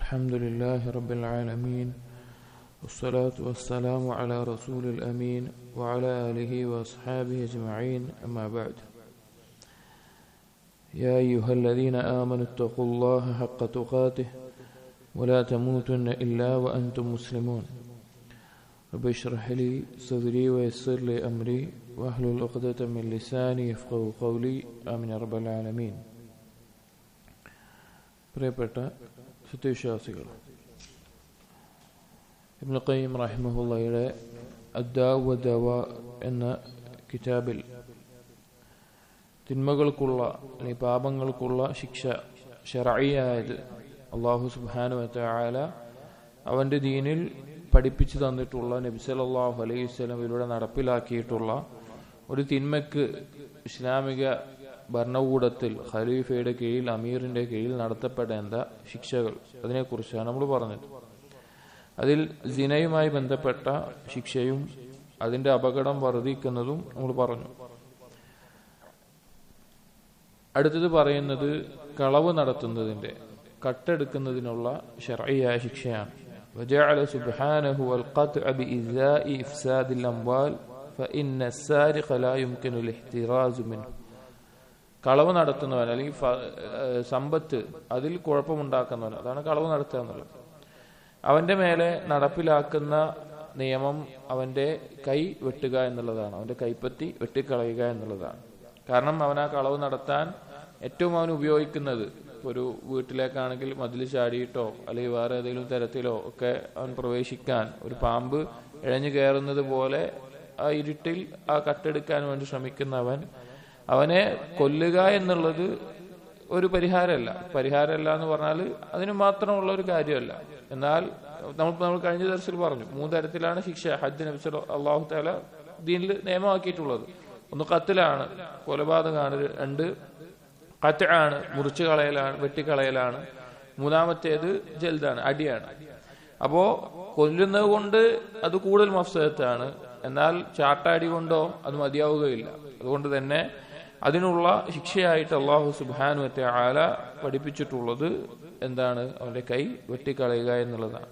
الحمد لله رب العالمين والصلاة والسلام على رسول الأمين وعلى آله وأصحابه أجمعين أما بعد يا أيها الذين آمنوا اتقوا الله حق تقاته ولا تموتن إلا وأنتم مسلمون رب اشرح لي صدري ويسر لي أمري واحلل عقدة من لساني يفقه قولي آمين يا رب العالمين പ്രിയപ്പെട്ട സത്യവിശ്വാസികൾ ഇബ്ൻ ഖയ്യിം റഹിമഹുള്ളയുടെ അദ്ദാവ ദവ എന്ന കിതാബിൽ തിന്മകൾക്കുള്ള അല്ലെങ്കിൽ പാപങ്ങൾക്കുള്ള ശിക്ഷ ഷറയായത് അള്ളാഹു സുബാനു ആല അവൻ്റെ ദീനിൽ പഠിപ്പിച്ചു തന്നിട്ടുള്ള നബി സല്ലല്ലാഹു അലൈഹി വസല്ലമയിലൂടെ നടപ്പിലാക്കിയിട്ടുള്ള ഒരു തിന്മയ്ക്ക് ഇസ്ലാമിക ഭരണകൂടത്തിൽ ഖലീഫയുടെ കീഴിൽ അമീറിന്റെ കീഴിൽ നടത്തപ്പെടേണ്ട ശിക്ഷകൾ അതിനെക്കുറിച്ചാണ് നമ്മൾ പറഞ്ഞത് അതിൽ സിനയുമായി ബന്ധപ്പെട്ട ശിക്ഷയും അതിന്റെ അപകടം വർദ്ധിക്കുന്നതും നമ്മൾ പറഞ്ഞു അടുത്തത് പറയുന്നത് കളവ് നടത്തുന്നതിന്റെ കട്ടെടുക്കുന്നതിനുള്ള ഷർഈയായ ശിക്ഷയാണ് وجعل سبحانه القطع بإزاء إفساد الأموال فإن السارق لا يمكن الاحتراز منه കളവ് നടത്തുന്നവൻ അല്ലെങ്കിൽ സമ്പത്ത് അതിൽ കുഴപ്പമുണ്ടാക്കുന്നവൻ അതാണ് കളവ് നടത്തുക എന്നുള്ളത് അവന്റെ മേലെ നടപ്പിലാക്കുന്ന നിയമം അവന്റെ കൈ വെട്ടുക എന്നുള്ളതാണ് അവന്റെ കൈപ്പത്തി വെട്ടിക്കളയുക എന്നുള്ളതാണ് കാരണം അവൻ ആ കളവ് നടത്താൻ ഏറ്റവും അവൻ ഉപയോഗിക്കുന്നത് ഒരു വീട്ടിലേക്കാണെങ്കിൽ മതിൽ ചാടിയിട്ടോ അല്ലെങ്കിൽ വേറെ ഏതെങ്കിലും തരത്തിലോ ഒക്കെ അവൻ പ്രവേശിക്കാൻ ഒരു പാമ്പ് ഇഴഞ്ഞു കയറുന്നത് പോലെ ആ ഇരുട്ടിൽ ആ കട്ടെടുക്കാൻ വേണ്ടി ശ്രമിക്കുന്നവൻ അവനെ കൊല്ലുക എന്നുള്ളത് ഒരു പരിഹാരമല്ല പരിഹാരമല്ല എന്ന് പറഞ്ഞാൽ അതിന് മാത്രമുള്ള ഒരു കാര്യമല്ല എന്നാൽ നമ്മൾ നമ്മൾ കഴിഞ്ഞ ദിവസത്തിൽ പറഞ്ഞു മൂന്ന് തരത്തിലാണ് ശിക്ഷ ഹജ്ജ് നബി അള്ളാഹു താല ദീനിൽ നിയമമാക്കിയിട്ടുള്ളത് ഒന്ന് കത്തിലാണ് കൊലപാതകമാണ് രണ്ട് കറ്റാണ് മുറിച്ചു കളയലാണ് വെട്ടിക്കളയലാണ് മൂന്നാമത്തേത് ജൽദാണ് അടിയാണ് അപ്പോ കൊല്ലുന്നത് കൊണ്ട് അത് കൂടുതൽ മഫ്സദത്താണ് എന്നാൽ ചാട്ടാടി കൊണ്ടോ അത് മതിയാവുകയില്ല അതുകൊണ്ട് തന്നെ അതിനുള്ള ശിക്ഷയായിട്ട് അള്ളാഹു സുബാനുവത്തെ ആല പഠിപ്പിച്ചിട്ടുള്ളത് എന്താണ് അവന്റെ കൈ വെട്ടിക്കളയുക എന്നുള്ളതാണ്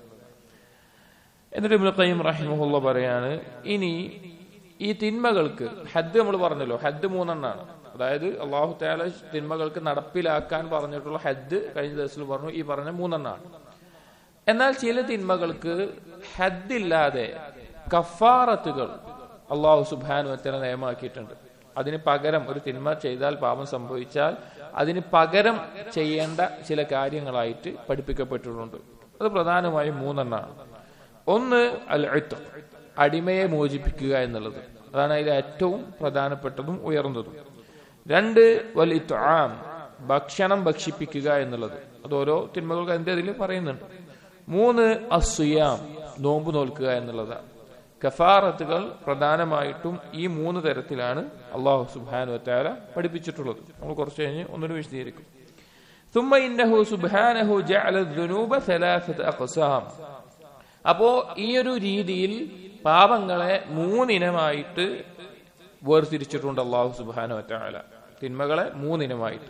എന്നിട്ട് ഇബ്നു ഖയ്യിം റഹിമഹുള്ള പറയാണ് ഇനി ഈ തിന്മകൾക്ക് ഹദ് നമ്മൾ പറഞ്ഞല്ലോ ഹദ് മൂന്നെണ്ണാണ് അതായത് അള്ളാഹു താല തിന്മകൾക്ക് നടപ്പിലാക്കാൻ പറഞ്ഞിട്ടുള്ള ഹദ് കഴിഞ്ഞ ദിവസത്തിൽ പറഞ്ഞു ഈ പറഞ്ഞ മൂന്നെണ്ണാണ് എന്നാൽ ചില തിന്മകൾക്ക് ഹദ്ദില്ലാതെ കഫാറത്തുകൾ അള്ളാഹു സുബാനു വത്തല നിയമമാക്കിയിട്ടുണ്ട് അതിന് പകരം ഒരു തിന്മ ചെയ്താൽ പാപം സംഭവിച്ചാൽ അതിന് പകരം ചെയ്യേണ്ട ചില കാര്യങ്ങളായിട്ട് പഠിപ്പിക്കപ്പെട്ടിട്ടുണ്ട് അത് പ്രധാനമായും മൂന്നെണ്ണമാണ് ഒന്ന് അൽ അടിമയെ മോചിപ്പിക്കുക എന്നുള്ളത് അതാണ് അതിൽ ഏറ്റവും പ്രധാനപ്പെട്ടതും ഉയർന്നതും രണ്ട് വലിത്വാം ഭക്ഷണം ഭക്ഷിപ്പിക്കുക എന്നുള്ളത് അത് ഓരോ തിന്മകൾക്ക് അതിന്റെ അതിൽ പറയുന്നുണ്ട് മൂന്ന് അസുയാം നോമ്പ് നോൽക്കുക എന്നുള്ളതാണ് കഫാറത്തുകൾ പ്രധാനമായിട്ടും ഈ മൂന്ന് തരത്തിലാണ് അള്ളാഹു സുബാനു വത്താല പഠിപ്പിച്ചിട്ടുള്ളത് നമ്മൾ കുറച്ച് കഴിഞ്ഞ് ഒന്നുകൂടി വിശദീകരിക്കും ثم إنه سبحانه جعل الذنوب ثلاثة أقسام അപ്പോ ഈ ഒരു രീതിയിൽ പാപങ്ങളെ മൂന്നിനമായിട്ട് വേർതിരിച്ചിട്ടുണ്ട് അള്ളാഹു സുബാനു വറ്റാല തിന്മകളെ മൂന്നിനമായിട്ട്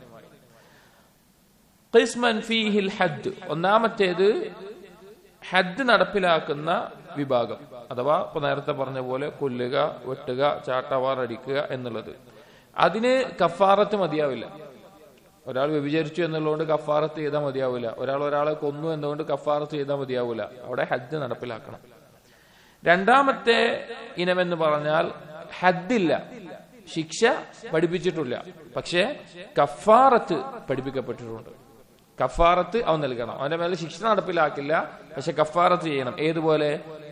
ഖിസ്മൻ ഫീഹിൽ ഹദ് ഒന്നാമത്തേത് ഹദ് നടപ്പിലാക്കുന്ന വിഭാഗം അഥവാ ഇപ്പൊ നേരത്തെ പറഞ്ഞ പോലെ കൊല്ലുക വെട്ടുക ചാട്ടവാർ അടിക്കുക എന്നുള്ളത് അതിന് കഫാറത്ത് മതിയാവില്ല ഒരാൾ വ്യഭിചരിച്ചു എന്നുള്ളതുകൊണ്ട് കഫാറത്ത് ചെയ്താൽ മതിയാവില്ല ഒരാൾ ഒരാളെ കൊന്നു എന്നുകൊണ്ട് കഫാറത്ത് ചെയ്താൽ മതിയാവില്ല അവിടെ ഹജ്ജ് നടപ്പിലാക്കണം രണ്ടാമത്തെ ഇനമെന്ന് പറഞ്ഞാൽ ഹദ്ദില്ല ശിക്ഷ പഠിപ്പിച്ചിട്ടില്ല പക്ഷേ കഫാറത്ത് പഠിപ്പിക്കപ്പെട്ടിട്ടുണ്ട് കഫാറത്ത് അവൻ നൽകണം അവന്റെ മേലെ ശിക്ഷ നടപ്പിലാക്കില്ല പക്ഷെ കഫാറത്ത് ചെയ്യണം ഏതുപോലെ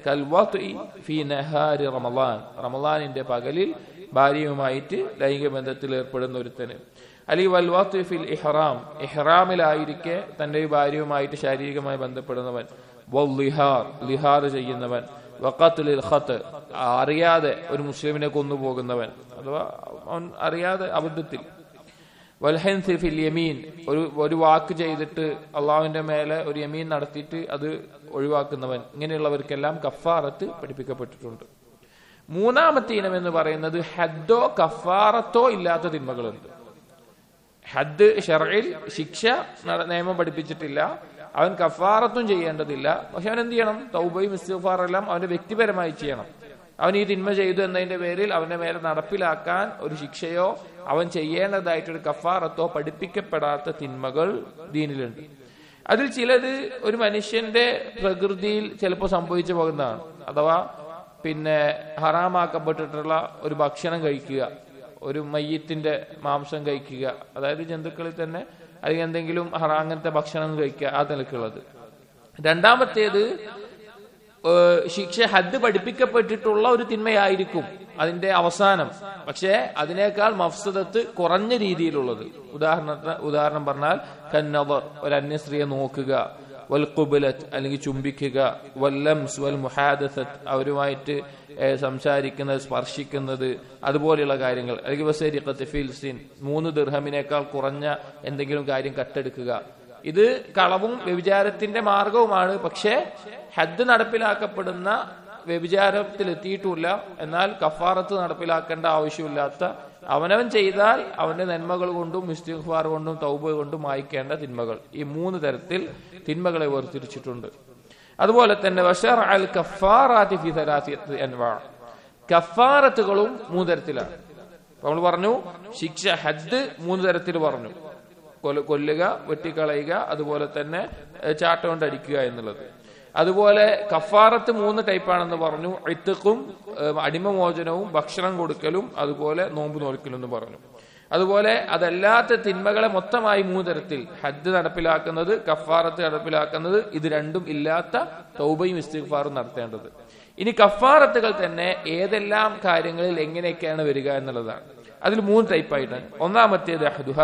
റമലാൻ റമലാനിന്റെ പകലിൽ ഭാര്യയുമായിട്ട് ലൈംഗിക ബന്ധത്തിൽ ഏർപ്പെടുന്ന ഒരുത്തന് അല്ലെങ്കിൽ വൽവാത്ത് ഫിൽ ഇഹ്റാം ഇഹ്റാമിലായിരിക്കെ തന്റെ ഭാര്യയുമായിട്ട് ശാരീരികമായി ബന്ധപ്പെടുന്നവൻ ലിഹാർ ലിഹാർ ചെയ്യുന്നവൻ വക്കത്തുലിൽ ഖത്ത് അറിയാതെ ഒരു മുസ്ലിമിനെ കൊന്നുപോകുന്നവൻ അഥവാ അവൻ അറിയാതെ അബദ്ധത്തിൽ വൽഹൻസ് ഫിൽ യമീൻ ഒരു ഒരു വാക്ക് ചെയ്തിട്ട് അള്ളാഹുവിന്റെ മേലെ ഒരു യമീൻ നടത്തിയിട്ട് അത് ഒഴിവാക്കുന്നവൻ ഇങ്ങനെയുള്ളവർക്കെല്ലാം കഫാറത്ത് പഠിപ്പിക്കപ്പെട്ടിട്ടുണ്ട് മൂന്നാമത്തെ ഇനം എന്ന് പറയുന്നത് ഹദ്ദോ കഫാറത്തോ ഇല്ലാത്ത തിന്മകളുണ്ട് ഹദ് ഷെറയിൽ ശിക്ഷ നിയമം പഠിപ്പിച്ചിട്ടില്ല അവൻ കഫാറത്തും ചെയ്യേണ്ടതില്ല പക്ഷെ അവൻ എന്ത് ചെയ്യണം തൗബയും ഇസ്തിഫാറെല്ലാം അവന്റെ വ്യക്തിപരമായി ചെയ്യണം അവൻ ഈ തിന്മ ചെയ്തു എന്നതിന്റെ പേരിൽ അവന്റെ മേലെ നടപ്പിലാക്കാൻ ഒരു ശിക്ഷയോ അവൻ ചെയ്യേണ്ടതായിട്ടൊരു കഫാറത്തോ പഠിപ്പിക്കപ്പെടാത്ത തിന്മകൾ ദീനിലുണ്ട് അതിൽ ചിലത് ഒരു മനുഷ്യന്റെ പ്രകൃതിയിൽ ചിലപ്പോൾ സംഭവിച്ചു പോകുന്നതാണ് അഥവാ പിന്നെ ഹറാമാക്കപ്പെട്ടിട്ടുള്ള ഒരു ഭക്ഷണം കഴിക്കുക ഒരു മയ്യത്തിന്റെ മാംസം കഴിക്കുക അതായത് ജന്തുക്കളിൽ തന്നെ അല്ലെങ്കിൽ എന്തെങ്കിലും ഹറ അങ്ങനത്തെ ഭക്ഷണം കഴിക്കുക ആ നിലക്കുള്ളത് രണ്ടാമത്തേത് ഏഹ് ശിക്ഷ ഹദ് പഠിപ്പിക്കപ്പെട്ടിട്ടുള്ള ഒരു തിന്മയായിരിക്കും അതിന്റെ അവസാനം പക്ഷേ അതിനേക്കാൾ മഫ്സദത്ത് കുറഞ്ഞ രീതിയിലുള്ളത് ഉദാഹരണത്തിന് ഉദാഹരണം പറഞ്ഞാൽ കന്നവർ ഒരു അന്യ സ്ത്രീയെ നോക്കുക വൽ കുബലത്ത് അല്ലെങ്കിൽ ചുംബിക്കുക വല്ലംസ് വൽ മുഹാദത്ത് അവരുമായിട്ട് ഏഹ് സംസാരിക്കുന്നത് സ്പർശിക്കുന്നത് അതുപോലെയുള്ള കാര്യങ്ങൾ അല്ലെങ്കിൽ വസേരിഖത്ത് ഫിൽസിൻ മൂന്ന് ദിർഹമിനേക്കാൾ കുറഞ്ഞ എന്തെങ്കിലും കാര്യം കട്ടെടുക്കുക ഇത് കളവും വ്യഭിചാരത്തിന്റെ മാർഗവുമാണ് പക്ഷേ ഹദ് നടപ്പിലാക്കപ്പെടുന്ന വ്യഭിചാരത്തിൽ എത്തിയിട്ടില്ല എന്നാൽ കഫാറത്ത് നടപ്പിലാക്കേണ്ട ആവശ്യമില്ലാത്ത അവനവൻ ചെയ്താൽ അവന്റെ നന്മകൾ കൊണ്ടും ഇസ്തിഗ്ഫാർ കൊണ്ടും തൗബ കൊണ്ടും മായ്ക്കേണ്ട തിന്മകൾ ഈ മൂന്ന് തരത്തിൽ തിന്മകളെ വേർതിരിച്ചിട്ടുണ്ട് അതുപോലെ തന്നെ വഷർ അൽ കഫാറാത്തി ഫി തലാത്തിയത്ത് അൻവാ കഫാറത്തുകളും മൂന്ന് തരത്തിലാണ് അപ്പൊ നമ്മൾ പറഞ്ഞു ശിക്ഷ ഹദ് മൂന്ന് തരത്തിൽ പറഞ്ഞു കൊല കൊല്ലുക വെട്ടിക്കളയുക അതുപോലെ തന്നെ ഏഹ്, ചാട്ട കൊണ്ട് അടിക്കുക എന്നുള്ളത് അതുപോലെ കഫാറത്ത് മൂന്ന് ടൈപ്പാണെന്ന് പറഞ്ഞു ഇത്തുക്കും ഏഹ്, അടിമമോചനവും ഭക്ഷണം കൊടുക്കലും അതുപോലെ നോമ്പ് നോൽക്കലും എന്ന് പറഞ്ഞു അതുപോലെ അതല്ലാത്ത തിന്മകളെ മൊത്തമായി മൂന്ന് തരത്തിൽ ഹദ് നടപ്പിലാക്കുന്നത് കഫാറത്ത് നടപ്പിലാക്കുന്നത് ഇത് രണ്ടും ഇല്ലാത്ത തൗബയും ഇസ്തിഗ്ഫാറും നടത്തേണ്ടത് ഇനി കഫാറത്തുകൾ തന്നെ ഏതെല്ലാം കാര്യങ്ങളിൽ എങ്ങനെയൊക്കെയാണ് വരിക എന്നുള്ളതാണ് അതിൽ മൂന്ന് ടൈപ്പായിട്ടാണ് ഒന്നാമത്തേത് അഹ്ദുഹ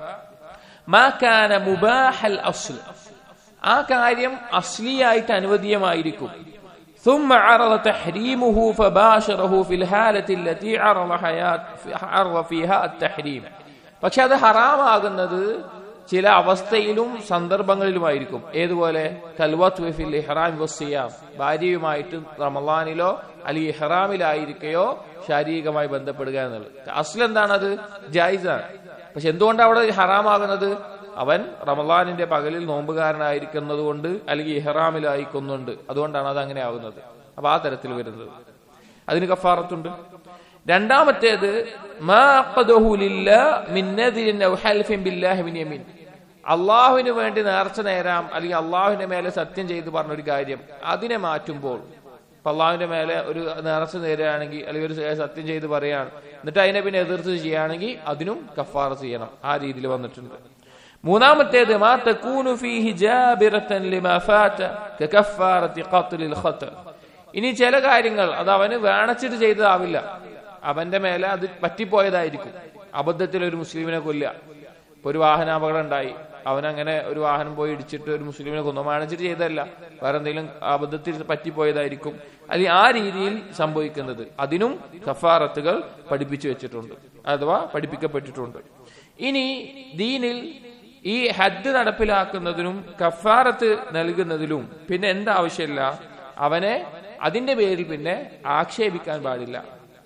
മാ കാന മുബാഹൽ അസ്ൽ ആ കാര്യം അസ്ലിയായിട്ട് അനുവദീയമായിരിക്കും ثم عرض تحريمه فباشره في الحالة التي عرض حياة عرض فيها التحريم പക്ഷെ അത് ഹറാമാകുന്നത് ചില അവസ്ഥയിലും സന്ദർഭങ്ങളിലുമായിരിക്കും ഏതുപോലെ കൽവത്ത് ഫിൽ ഇഹ്റാം വസ്സിയാം ഭാര്യയുമായിട്ട് റമളാനിലോ അല്ലെങ്കിൽ ഇഹ്റാമിലായിരിക്കുകയോ ശാരീരികമായി ബന്ധപ്പെടുക എന്നുള്ളത് അസ്ൽ എന്താണത് ജായിസാണ് പക്ഷെ എന്തുകൊണ്ടാണ് അവിടെ ഹറാമാകുന്നത് അവൻ റമലാനിന്റെ പകലിൽ നോമ്പുകാരനായിരിക്കുന്നത് കൊണ്ട് അല്ലെങ്കിൽ ഇഹ്റാമിലായിക്കൊന്നുണ്ട് അതുകൊണ്ടാണ് അത് അങ്ങനെ ആകുന്നത് അപ്പൊ ആ തരത്തിൽ വരുന്നത് അതിന് കഫാറത്തുണ്ട് രണ്ടാമത്തേത് മാ ഖദഹു ലില്ലാഹ് മിൻ നദിരിൻ ഔ ഹൽഫിൻ ബില്ലാഹി മിൻ യമീൻ അള്ളാഹുവിന് വേണ്ടി നേർച്ച നേരാം അല്ലെങ്കിൽ അള്ളാഹുവിന്റെ മേലെ സത്യം ചെയ്ത് പറഞ്ഞൊരു കാര്യം അതിനെ മാറ്റുമ്പോൾ ഇപ്പൊ അള്ളാഹുവിന്റെ മേലെ ഒരു നേർച്ച നേരുകയാണെങ്കിൽ അല്ലെങ്കിൽ ഒരു സത്യം ചെയ്ത് പറയാണ് എന്നിട്ട് അതിനെ പിന്നെ എതിർത്ത് ചെയ്യുകയാണെങ്കിൽ അതിനും കഫാറ ചെയ്യണം ആ രീതിയിൽ വന്നിട്ടുണ്ട് മൂന്നാമത്തേത് മാ തകൂനു ഫീഹി ജാബിറത്തൻ ലിമാ ഫാത കകഫാറത്തി ഖത്ലിൽ ഖത്ൽ ഇനി ചില കാര്യങ്ങൾ അത് അവന് വേണച്ചിട്ട് ചെയ്തതാവില്ല അവന്റെ മേലെ അത് പറ്റിപ്പോയതായിരിക്കും അബദ്ധത്തിൽ ഒരു മുസ്ലിമിനെ കൊല്ലുക ഇപ്പൊ ഒരു വാഹനാപകടം ഉണ്ടായി അവനങ്ങനെ ഒരു വാഹനം പോയി ഇടിച്ചിട്ട് ഒരു മുസ്ലിമിനെ കൊന്നു വാണിച്ചിട്ട് ചെയ്തതല്ല വേറെ എന്തെങ്കിലും അബദ്ധത്തിൽ പറ്റിപ്പോയതായിരിക്കും അല്ലെങ്കിൽ ആ രീതിയിൽ സംഭവിക്കുന്നത് അതിനും കഫാറത്തുകൾ പഠിപ്പിച്ചു വെച്ചിട്ടുണ്ട് അഥവാ പഠിപ്പിക്കപ്പെട്ടിട്ടുണ്ട് ഇനി ദീനിൽ ഈ ഹദ് നടപ്പിലാക്കുന്നതിനും കഫാറത്ത് നൽകുന്നതിലും പിന്നെ എന്താവശ്യമില്ല അവനെ അതിന്റെ പേരിൽ പിന്നെ ആക്ഷേപിക്കാൻ പാടില്ല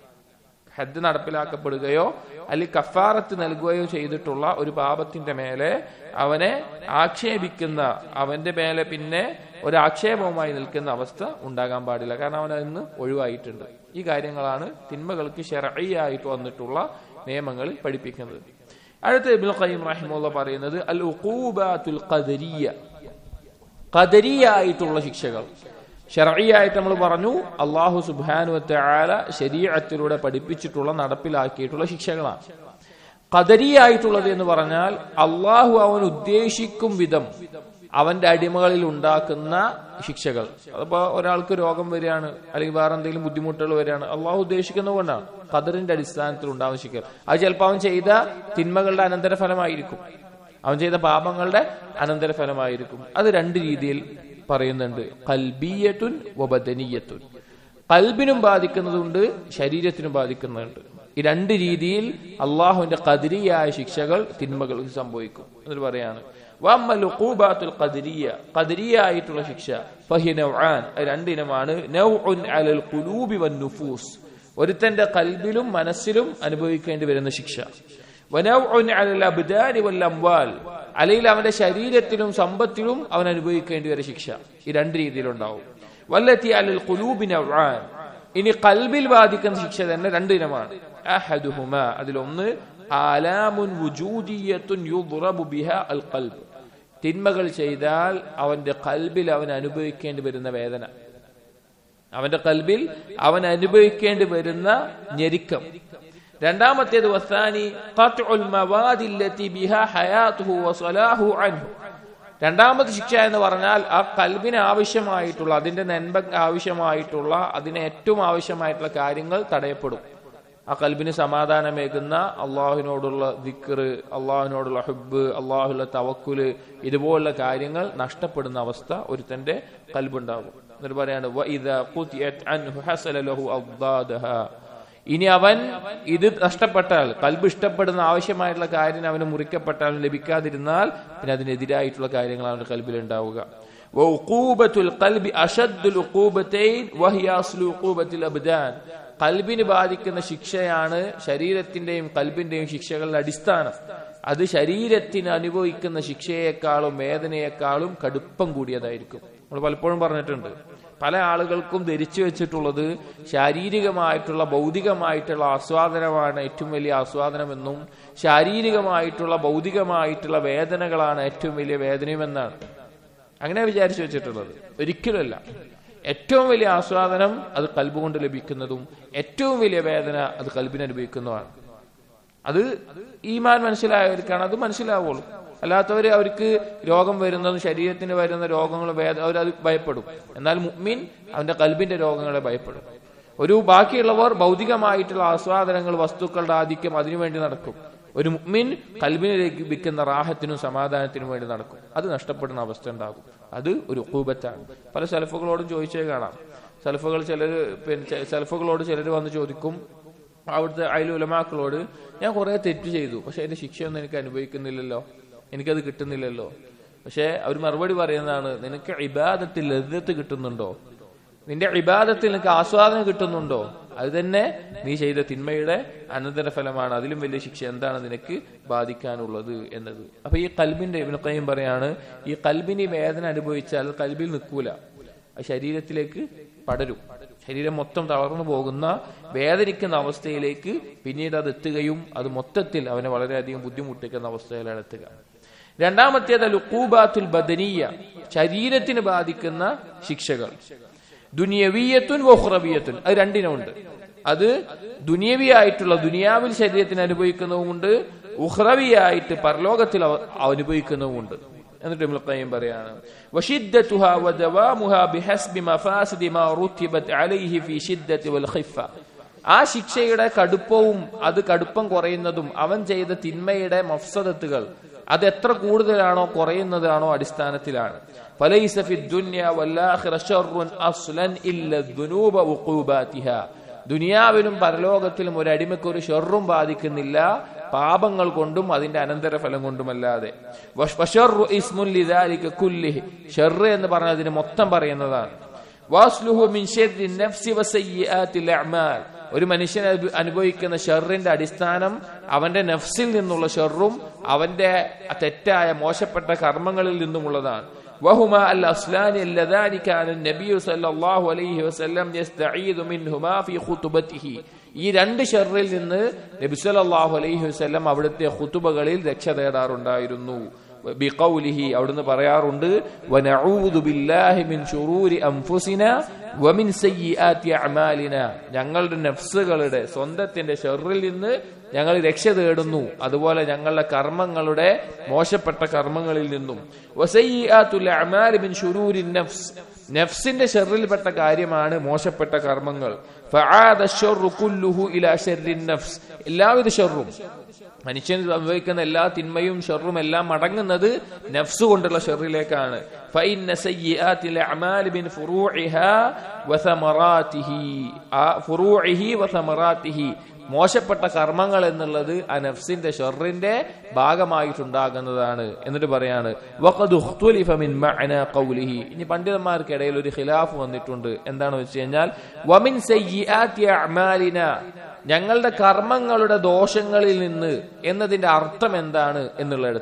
ഹദ് നടപ്പിലാക്കപ്പെടുകയോ അല്ലെങ്കിൽ കഫാറത്ത് നൽകുകയോ ചെയ്തിട്ടുള്ള ഒരു പാപത്തിന്റെ മേലെ അവനെ ആക്ഷേപിക്കുന്ന അവന്റെ മേലെ പിന്നെ ഒരു ആക്ഷേപവുമായി നിൽക്കുന്ന അവസ്ഥ ഉണ്ടാകാൻ പാടില്ല കാരണം അവൻ അതിന് ഒഴിവായിട്ടുണ്ട് ഈ കാര്യങ്ങളാണ് തിന്മകൾക്ക് ഷെറയായിട്ട് വന്നിട്ടുള്ള നിയമങ്ങളിൽ പഠിപ്പിക്കുന്നത് അടുത്ത ഇബ്നുൽ ഖയ്യിം റഹിമുള്ള പറയുന്നത് അൽ ഉഖൂബാത്തുൽ ഖദരിയ ഖദരിയായിട്ടുള്ള ശിക്ഷകൾ ഷെറയായിട്ട് നമ്മൾ പറഞ്ഞു അള്ളാഹു സുബാനുവത്തെ ആല ശരീരത്തിലൂടെ പഠിപ്പിച്ചിട്ടുള്ള നടപ്പിലാക്കിയിട്ടുള്ള ശിക്ഷകളാണ് ഖദരിയായിട്ടുള്ളത് എന്ന് പറഞ്ഞാൽ അള്ളാഹു അവൻ ഉദ്ദേശിക്കും വിധം അവന്റെ അടിമകളിൽ ഉണ്ടാക്കുന്ന ശിക്ഷകൾ അതിപ്പോ ഒരാൾക്ക് രോഗം വരികയാണ് അല്ലെങ്കിൽ വേറെ എന്തെങ്കിലും ബുദ്ധിമുട്ടുകൾ വരികയാണ് അള്ളാഹു ഉദ്ദേശിക്കുന്നത് കൊണ്ടാണ് ഖദറിന്റെ അടിസ്ഥാനത്തിൽ ഉണ്ടാവുന്ന ശിക്ഷകൾ അത് ചിലപ്പോൾ അവൻ ചെയ്ത തിന്മകളുടെ അനന്തരഫലമായിരിക്കും അവൻ ചെയ്ത പാപങ്ങളുടെ അനന്തരഫലമായിരിക്കും അത് രണ്ട് രീതിയിൽ പറയുന്നുണ്ട് കൽബിയത്തുൻ വബദനീയത്തുൻ കൽബിനും ബാധിക്കുന്നതുണ്ട് ശരീരത്തിനും ബാധിക്കുന്നുണ്ട് ഈ രണ്ട് രീതിയിൽ അള്ളാഹുവിന്റെ കതിരിയായ ശിക്ഷകൾ തിന്മകൾക്ക് സംഭവിക്കും എന്നിട്ട് പറയാണ് വമ്മൽ ഉഖൂബാത്തുൽ ഖദരിയ ഖദരിയായിട്ടുള്ള ശിക്ഷ ഫഹി നൗആൻ രണ്ടിനമാണ് നൗഉൻ അലൽ ഖുലൂബി വൻ നുഫൂസ് ഒരുത്തന്റെ കൽബിലും മനസ്സിലും അനുഭവിക്കേണ്ടി വരുന്ന ശിക്ഷ വനൗഉൻ അലൽ അബ്ദാനി വൽ അംവാൽ അല്ലെങ്കിൽ അവന്റെ ശരീരത്തിലും സമ്പത്തിലും അവൻ അനുഭവിക്കേണ്ടി വരെ ശിക്ഷ ഈ രണ്ട് രീതിയിലുണ്ടാവും വല്ലത്തി അലിൽ കുലൂബിന് ഇനി കൽബിൽ ബാധിക്കുന്ന ശിക്ഷ തന്നെ രണ്ട് ഇനമാണ് അഹദുഹുമ അതിലൊന്ന് ആലാമുൻ വുജൂദിയത്തുൻ യുദ്റബു ബിഹ അൽ ഖൽബ് തിന്മകൾ ചെയ്താൽ അവന്റെ കൽബിൽ അവൻ അനുഭവിക്കേണ്ടി വരുന്ന വേദന അവന്റെ കൽബിൽ അവൻ അനുഭവിക്കേണ്ടി വരുന്ന ഞെരുക്കം രണ്ടാമത്തേത് വസാനി ഖത്ഉൽ മവാദില്ലതി ബിഹാ ഹയാതുഹു വസലാഹു അൻഹു രണ്ടാമത്തെ ശിക്ഷ എന്ന് പറഞ്ഞാൽ ആ കൽബിന് ആവശ്യമായിട്ടുള്ള അതിന്റെ നന്മ ആവശ്യമായിട്ടുള്ള അതിന് ഏറ്റവും ആവശ്യമായിട്ടുള്ള കാര്യങ്ങൾ തടയപ്പെടും ആ കൽബിന് സമാധാനമേകുന്ന അള്ളാഹുവിനോടുള്ള ദിക്കറ് അള്ളാഹുവിനോടുള്ള ഹുബ് അള്ളാഹുള്ള തവക്കുല് ഇതുപോലുള്ള കാര്യങ്ങൾ നഷ്ടപ്പെടുന്ന അവസ്ഥ ഒരുത്തന്റെ കൽബുണ്ടാകും എന്നിട്ട് പറയാണ് "വഇദാ ഖുതിയത് അൻഹു ഹസല ലഹു അദ്ദാദഹ." ഇനി അവൻ ഇത് നഷ്ടപ്പെട്ടാൽ കൽബ് ഇഷ്ടപ്പെടുന്ന ആവശ്യമായിട്ടുള്ള കാര്യം അവന് മുറിക്കപ്പെട്ടാൽ ലഭിക്കാതിരുന്നാൽ പിന്നെ അതിനെതിരായിട്ടുള്ള കാര്യങ്ങൾ അവന്റെ കൽബിൽ ഉണ്ടാവുക വഉഖൂബത്തുൽ ഖൽബി അശദ്ദുൽ ഉഖൂബത്തൈൻ വഹിയ അസ്ലു ഉഖൂബത്തിൽ അബ്ദാൻ കൽബിന് ബാധിക്കുന്ന ശിക്ഷയാണ് ശരീരത്തിന്റെയും കൽബിന്റെയും ശിക്ഷകളുടെ അടിസ്ഥാനം അത് ശരീരത്തിന് അനുഭവിക്കുന്ന ശിക്ഷയെക്കാളും വേദനയെക്കാളും കടുപ്പം കൂടിയതായിരിക്കും നമ്മൾ പലപ്പോഴും പറഞ്ഞിട്ടുണ്ട് പല ആളുകൾക്കും ധരിച്ചു വെച്ചിട്ടുള്ളത് ശാരീരികമായിട്ടുള്ള ഭൗതികമായിട്ടുള്ള ആസ്വാദനമാണ് ഏറ്റവും വലിയ ആസ്വാദനമെന്നും ശാരീരികമായിട്ടുള്ള ഭൗതികമായിട്ടുള്ള വേദനകളാണ് ഏറ്റവും വലിയ വേദനയുമെന്നാണ് അങ്ങനെ വിചാരിച്ചു വെച്ചിട്ടുള്ളത് ഒരിക്കലുമല്ല ഏറ്റവും വലിയ ആസ്വാദനം അത് കൽബ് കൊണ്ട് ലഭിക്കുന്നതും ഏറ്റവും വലിയ വേദന അത് കൽബിന് അനുഭവിക്കുന്നതാണ് അത് ഈമാൻ മനസ്സിലായവർക്കാണ് അത് മനസ്സിലാവുള്ളൂ അല്ലാത്തവര് അവർക്ക് രോഗം വരുന്നതും ശരീരത്തിന് വരുന്ന രോഗങ്ങളും വേദ അവരത് ഭയപ്പെടും എന്നാൽ മുഅ്മിൻ അവന്റെ കൽബിന്റെ രോഗങ്ങളെ ഭയപ്പെടും ഒരു ബാക്കിയുള്ളവർ ഭൗതികമായിട്ടുള്ള ആസ്വാദനങ്ങൾ വസ്തുക്കളുടെ ആധിക്യം അതിനുവേണ്ടി നടക്കും ഒരു മുഅ്മിൻ കൽബിന് ലഭിക്കുന്ന റാഹത്തിനും സമാധാനത്തിനും വേണ്ടി നടക്കും അത് നഷ്ടപ്പെടുന്ന അവസ്ഥ ഉണ്ടാകും അത് ഒരു കൂപത്താണ് പല സെൽഫുകളോടും ചോദിച്ചേ കാണാം സെൽഫുകൾ ചിലർ പിന്നെ സെൽഫുകളോട് ചിലർ വന്ന് ചോദിക്കും അവിടുത്തെ അയൽ ഉലമാക്കളോട് ഞാൻ കുറെ തെറ്റ് ചെയ്തു പക്ഷെ അതിന്റെ ശിക്ഷയൊന്നും എനിക്ക് അനുഭവിക്കുന്നില്ലല്ലോ എനിക്കത് കിട്ടുന്നില്ലല്ലോ പക്ഷെ അവർ മറുപടി പറയുന്നതാണ് നിനക്ക് ഇബാദത്തിൽ ലദ്ദത്ത് കിട്ടുന്നുണ്ടോ നിന്റെ ഇബാദത്തിൽ നിനക്ക് ആസ്വാദനം കിട്ടുന്നുണ്ടോ അത് തന്നെ നീ ചെയ്ത തിന്മയുടെ അനന്തരഫലമാണ് അതിലും വലിയ ശിക്ഷ എന്താണ് നിനക്ക് ബാധിക്കാനുള്ളത് എന്നത് അപ്പൊ ഈ കൽബിന്റെ ഇവനൊക്കെയും പറയാണ് ഈ കൽബിന് ഈ വേദന അനുഭവിച്ചാൽ അത് കൽബിൽ നിൽക്കൂല അത് ശരീരത്തിലേക്ക് പടരും ശരീരം മൊത്തം തളർന്നു പോകുന്ന വേദനിക്കുന്ന അവസ്ഥയിലേക്ക് പിന്നീട് അത് എത്തുകയും അത് മൊത്തത്തിൽ അവനെ വളരെയധികം ബുദ്ധിമുട്ടിക്കുന്ന അവസ്ഥയിലാണ് എത്തുക രണ്ടാമത്തേത് ലുക്കൂബാത്തുൽ ബദനീയ ശരീരത്തിന് ബാധിക്കുന്ന ശിക്ഷകൾ ദുനിയവീയത്തുൻ വഹ്റബിയത്തുൻ അത് രണ്ടിനുമുണ്ട് അത് ദുനിയവിയായിട്ടുള്ള ദുനിയാവിൽ ശരീരത്തിന് അനുഭവിക്കുന്നതുമുണ്ട് ഉഹ്റവിയായിട്ട് പരലോകത്തിൽ അവ- അനുഭവിക്കുന്നതുമുണ്ട് എന്നിട്ട് ഇബ്നുൽ ഖയ്യിം പറയാണ് വഷിദ്ദതുഹാ വദവാമുഹാ ബിഹസ്ബി മഫാസിദി മാ റുത്തിബത് അലൈഹി ഫീ ഷിദ്ദതി വൽ ഖിഫ ആ ശിക്ഷയുടെ കടുപ്പവും അത് കടുപ്പം കുറയുന്നതും അവൻ ചെയ്ത തിന്മയുടെ മഫ്സദത്തുകൾ അത് എത്ര കൂടുതലാണോ കുറയുന്നതാണോ അടിസ്ഥാനത്തിലാണ് ഫലൈസ ഫി ദുനിയ വല്ലാഖിറ ശർറുൻ അസ്ലൻ ഇല്ല ദുനൂബ ഉഖൂബാതിഹാ ദുനിയാവിലും പരലോകത്തിലും ഒരു അടിമയ്ക്ക് ഒരു ഷെറും ബാധിക്കുന്നില്ല പാപങ്ങൾ കൊണ്ടും അതിന്റെ അനന്തരഫലം കൊണ്ടുമല്ലാതെ വഷ്- വശർറു ഇസ്മുൻ ലിദാലിക കുല്ലിഹി ഷെറ് എന്ന് പറഞ്ഞാൽ അതിന് മൊത്തം പറയുന്നതാണ് വാസ്ലുഹു മിൻ ശർരി നഫ്സി വസയ്യിആത്തിൽ അഅ്മാൽ ഒരു മനുഷ്യൻ അനുഭ- അനുഭവിക്കുന്ന ഷെറിന്റെ അടിസ്ഥാനം അവന്റെ നഫ്സിൽ നിന്നുള്ള ഷെറും അവന്റെ തെറ്റായ മോശപ്പെട്ട കർമ്മങ്ങളിൽ നിന്നുമുള്ളതാണ് وهما الأصلان اللذان كان النبي صلى الله عليه وسلم يستعيذ منهما في خطبته ഈ രണ്ട് ഷെറിൽ നിന്ന് നബി സല്ലല്ലാഹു അലൈഹി വസല്ലം അവിടുത്തെ ഖുതുബകളിൽ രക്ഷ തേടാറുണ്ടായിരുന്നു ബിഖൗലിഹി അവിടുന്ന് പറയാറുണ്ട് വനഊദു ബില്ലാഹി മിൻ ശുറൂരി അൻഫുസിന വമിൻ സയ്യിആതി അഅമാലിന ഞങ്ങളുടെ നഫ്സുകളുടെ സ്വന്തത്തിന്റെ ഷെറിൽ നിന്ന് ഞങ്ങൾ രക്ഷ തേടുന്നു അതുപോലെ ഞങ്ങളുടെ കർമ്മങ്ങളുടെ മോശപ്പെട്ട കർമ്മങ്ങളിൽ നിന്നും വസയ്യിആത്തുൽ അഅമാലി മിൻ ശുറൂരി നഫ്സ് നഫ്സിന്റെ ഷെറിൽപ്പെട്ട കാര്യമാണ് മോശപ്പെട്ട കർമ്മങ്ങൾ ഫആദ അശ്ശർറു കുല്ലുഹു ഇലാ ശർരി നഫ്സ് എല്ലാവിധ ഷെറും മനുഷ്യൻ സംഭവിക്കുന്ന എല്ലാ തിന്മയും ഷെറും എല്ലാം മടങ്ങുന്നത് നഫ്സ് കൊണ്ടുള്ള ഷെറിലേക്കാണ് ഫഇന്ന സയ്യിആത്തിൽ അഅമാലി മിൻ ഫുറൂഇഹാ വസമറാത്തിഹി ആ ഫുറൂഇഹി വസമറാത്തിഹി മോശപ്പെട്ട കർമ്മങ്ങൾ എന്നുള്ളത് ആ നഫ്സിന്റെ ഷെറിന്റെ ഭാഗമായിട്ടുണ്ടാകുന്നതാണ് എന്നിട്ട് പറയാണ് വഖദ് ഉഖ്തുലിഫ മിൻ മഅന ഖൗലിഹി ഇനി പണ്ഡിതന്മാർക്കിടയിൽ ഒരു ഖിലാഫ് വന്നിട്ടുണ്ട് എന്താണെന്ന് വെച്ച് കഴിഞ്ഞാൽ വമിൻ സയ്യിആതി അഅമാലിന ഞങ്ങളുടെ കർമ്മങ്ങളുടെ ദോഷങ്ങളിൽ നിന്ന് എന്നതിന്റെ അർത്ഥം എന്താണ് എന്നുള്ളിടത്ത്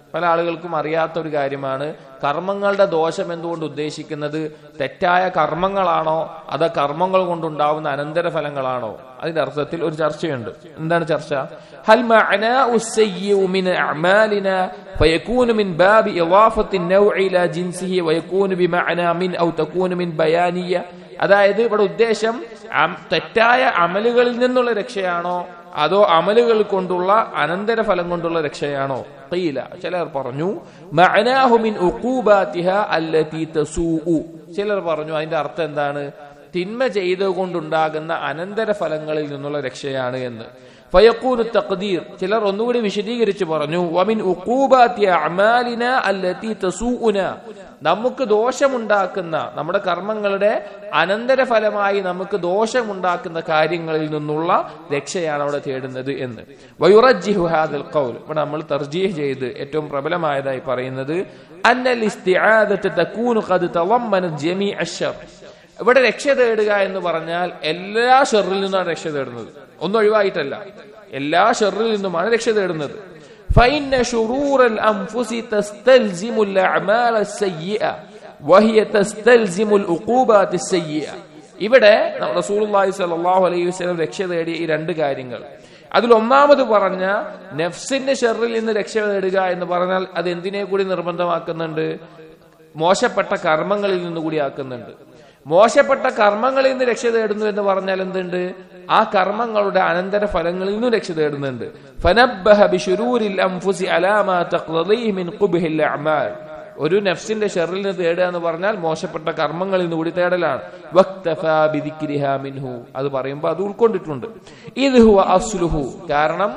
പല ആളുകൾക്കും അറിയാത്ത ഒരു കാര്യമാണ് കർമ്മങ്ങളുടെ ദോഷം എന്തുകൊണ്ട് ഉദ്ദേശിക്കുന്നത് തെറ്റായ കർമ്മങ്ങളാണോ അതോ കർമ്മങ്ങൾ കൊണ്ടുണ്ടാവുന്ന അനന്തരഫലങ്ങളാണോ അതിന്റെ അർത്ഥത്തിൽ ഒരു ചർച്ചയുണ്ട് എന്താണ് ചർച്ച ഹൽ മഅനാഉ السيء من أعمالنا فيكون من باب إضافة النوع إلى جنسه ويكون بمعنى من أو تكون من بيانية അതായത് ഇവിടെ ഉദ്ദേശം അം- തെറ്റായ അമലുകളിൽ നിന്നുള്ള രക്ഷയാണോ അതോ അമലുകൾ കൊണ്ടുള്ള അനന്തരഫലം കൊണ്ടുള്ള രക്ഷയാണോ ഖീല ചിലർ പറഞ്ഞു മഅനാഹു മിൻ ഉഖൂബാതിഹ അല്ലതി തസൂഉ ചിലർ പറഞ്ഞു അതിന്റെ അർത്ഥം എന്താണ് തിന്മ ചെയ്തുകൊണ്ടുണ്ടാകുന്ന അനന്തരഫലങ്ങളിൽ നിന്നുള്ള രക്ഷയാണ് എന്ന് ഫയക്കൂനു തഖ്ദീർ ചിലർ ഒന്നുകൂടി വിശദീകരിച്ച് പറഞ്ഞു വമിൻ ഉഖൂബാത്തി അഅമാലിന അല്ലതി തസൂഉന നമുക്ക് ദോഷമുണ്ടാക്കുന്ന നമ്മുടെ കർമ്മങ്ങളുടെ അനന്തരഫലമായി നമുക്ക് ദോഷമുണ്ടാക്കുന്ന കാര്യങ്ങളിൽ നിന്നുള്ള രക്ഷയാണ് അവിടെ തേടുന്നത് എന്ന് വയുറജ്ജിഹു ഹാദൽ ഖൗൽ ഇവിടെ നമ്മൾ തർജീഹ് ചെയ്ത് ഏറ്റവും പ്രബലമായതായി പറയുന്നത് അന്നൽ ഇസ്തിആദത്ത് തകൂനു ഖദ് തളമ്മനത് ജമീഅ അശ്ശർ ഇവിടെ രക്ഷ തേടുക എന്ന് പറഞ്ഞാൽ എല്ലാ ഷെറിൽ നിന്നാണ് രക്ഷ തേടുന്നത് ഒന്നും ഒഴിവായിട്ടല്ല എല്ലാ ഷെറിൽ നിന്നുമാണ് രക്ഷ തേടുന്നത് فإن شرور الأنفس تستلزم الأعمال السيئة وهي تستلزم العقوبات السيئة ഇവിടെ റസൂലുള്ളാഹി സ്വല്ലല്ലാഹു അലൈഹി വസല്ലം രക്ഷ തേടിയ ഈ രണ്ട് കാര്യങ്ങൾ അതിൽ ഒന്നാമത് പറഞ്ഞ നഫ്സിന്റെ ഷെറിൽ നിന്ന് രക്ഷ നേടുക എന്ന് പറഞ്ഞാൽ അത് എന്തിനെ കൂടി നിർബന്ധമാക്കുന്നുണ്ട് മോശപ്പെട്ട കർമ്മങ്ങളിൽ നിന്ന് കൂടി ആക്കുന്നുണ്ട് മോശപ്പെട്ട കർമ്മങ്ങളിൽ നിന്ന് രക്ഷ തേടുന്നു എന്ന് പറഞ്ഞാൽ എന്തുണ്ട് ആ കർമ്മങ്ങളുടെ അനന്തര ഫലങ്ങളിൽ നിന്നും രക്ഷ തേടുന്നുണ്ട് ഫനബ്ബഹ ബിശുരൂരിൽ അൻഫുസി അലാ മാ തഖ്തദീഹി മിൻ ഖുബ്ഹിൽ അഅമാൽ ഒരു നഫ്സിന്റെ ഷെറിൽ നിന്ന് തേടുക എന്ന് പറഞ്ഞാൽ മോശപ്പെട്ട കർമ്മങ്ങളിൽ നിന്ന് കൂടി തേടലാണ് വക്തഫാ ബിദിക്രിഹാ മിൻഹു അത് പറയുമ്പോൾ അത് ഉൾക്കൊണ്ടിട്ടുണ്ട് ഇത് ഹുവ അസ്ലുഹു കാരണം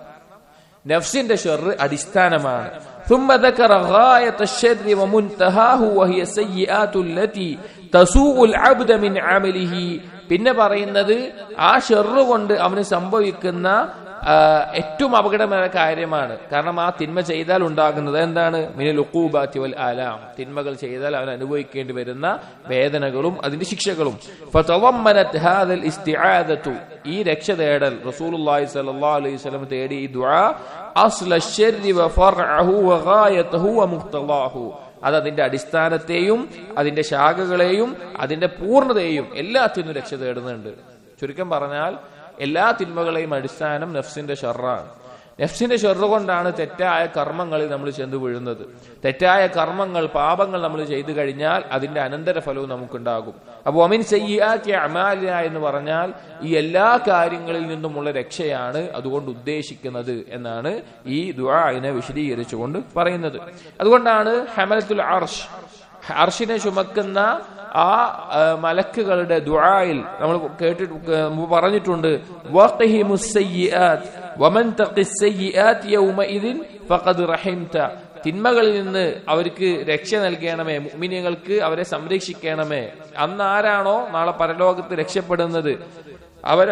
നഫ്സിന്റെ ഷെറ് അടിസ്ഥാനമാണ് ثم ذكر غاية الشر ومنتهاه وهي السيئات التي تسوء العبد من عمله പിന്നെ പറയുന്നത് ആ ഷെറ് കൊണ്ട് അവന് സംഭവിക്കുന്ന ആ, ഏറ്റവും അപകടമായ കാര്യമാണ് കാരണം ആ തിന്മ ചെയ്താൽ ഉണ്ടാകുന്നത് എന്താണ് മിനൽ ഉഖൂബാത്തി വൽ ആലാം തിന്മകൾ ചെയ്താൽ അവൻ അനുഭവിക്കേണ്ടി വരുന്ന വേദനകളും അതിന്റെ ശിക്ഷകളും ഫതവമ്മനത് ഹാദൽ ഇസ്തിആദത്തു ഈ രക്ഷ തേടൽ റസൂലുള്ളാഹി സ്വല്ലല്ലാഹു അലൈഹി വസല്ലം തേടി ഈ ദുആ അസ്ല ശർരി വ ഫർഅഹു വ ഗായതഹു വ മുഖ്തലാഹു അത് അതിന്റെ അടിസ്ഥാനത്തെയും അതിന്റെ ശാഖകളെയും അതിന്റെ പൂർണ്ണതയെയും എല്ലാത്തിനും രക്ഷ തേടുന്നുണ്ട് ചുരുക്കം പറഞ്ഞാൽ എല്ലാ തിന്മകളെയും അടിസ്ഥാനം നഫ്സിന്റെ ഷെറാണ് നഫ്സിന്റെ ഷെറ് കൊണ്ടാണ് തെറ്റായ കർമ്മങ്ങളിൽ നമ്മൾ ചെന്ന് വീഴുന്നത് തെറ്റായ കർമ്മങ്ങൾ പാപങ്ങൾ നമ്മൾ ചെയ്തു കഴിഞ്ഞാൽ അതിന്റെ അനന്തരഫലവും നമുക്കുണ്ടാകും അപ്പോൾ ഒമിൻ സയ്യാക്കി അമാലിയ എന്ന് പറഞ്ഞാൽ ഈ എല്ലാ കാര്യങ്ങളിൽ നിന്നുമുള്ള രക്ഷയാണ് അതുകൊണ്ട് ഉദ്ദേശിക്കുന്നത് എന്നാണ് ഈ ദുആഇനെ വിശദീകരിച്ചുകൊണ്ട് പറയുന്നത് അതുകൊണ്ടാണ് ഹമലത്തുൽ അർഷ് അർഷിനെ ചുമക്കുന്ന ആ ആ, മലക്കുകളുടെ ദുആയിൽ നമ്മൾ കേട്ടിട്ട് മുമ്പ് പറഞ്ഞിട്ടുണ്ട് വഖിഹിമുസ് സയ്യിആത്ത് വമൻ തഖിസ് സയ്യിആത്ത് യൗമഇദിൻ ഫഖദ് റഹിംത തിന്മകളിൽ നിന്ന് അവർക്ക് രക്ഷ നൽകണമേ മുഅ്മിനീങ്ങൾക്ക് അവരെ സംരക്ഷിക്കണമേ അന്ന് ആരാണോ നാളെ പരലോകത്ത് രക്ഷപ്പെടുന്നത് അവര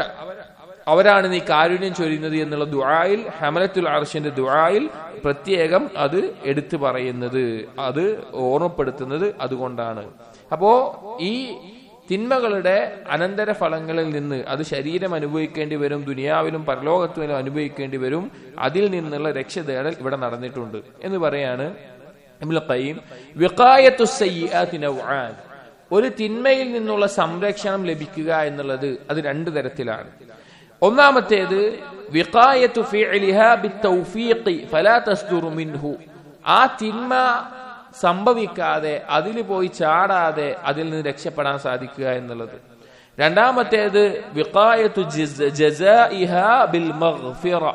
അവരാണ് നീ കാരുണ്യം ചൊരിയുന്നത് എന്നുള്ള ദുആയിൽ ഹമലത്തുൽ അർഷിന്റെ ദുആയിൽ പ്രത്യേകം അത് എടുത്തു പറയുന്നത് അത് ഓർമ്മപ്പെടുത്തുന്നത് അതുകൊണ്ടാണ് അപ്പോ ഈ തിന്മകളുടെ അനന്തര ഫലങ്ങളിൽ നിന്ന് അത് ശരീരം അനുഭവിക്കേണ്ടി വരും ദുനിയാവിലും പരലോകത്തിലും അനുഭവിക്കേണ്ടി വരും അതിൽ നിന്നുള്ള രക്ഷ തേടൽ ഇവിടെ നടന്നിട്ടുണ്ട് എന്ന് പറയാണ് ഇബ്നുൽ ഖയ്യിം വിഖായത്തു സയ്യിആത്തി നൗആൻ ഒരു തിന്മയിൽ നിന്നുള്ള സംരക്ഷണം ലഭിക്കുക എന്നുള്ളത് അത് രണ്ട് തരത്തിലാണ് ഒന്നാമത്തേത് വിഖായത്തു ഫിഅലിഹാ ബിത്തൗഫീഖി ഫലാ തസ്ദുറു മിൻഹു ആ തിന്മ സംഭവിക്കാതെ അതിൽ പോയി ചാടാതെ അതിൽ നിന്ന് രക്ഷപ്പെടാൻ സാധിക്കുക എന്നുള്ളത് രണ്ടാമത്തേത് വിഖായത്തു ജസ- ജസാഇഹാ ബിൽ മഗ്ഫിറ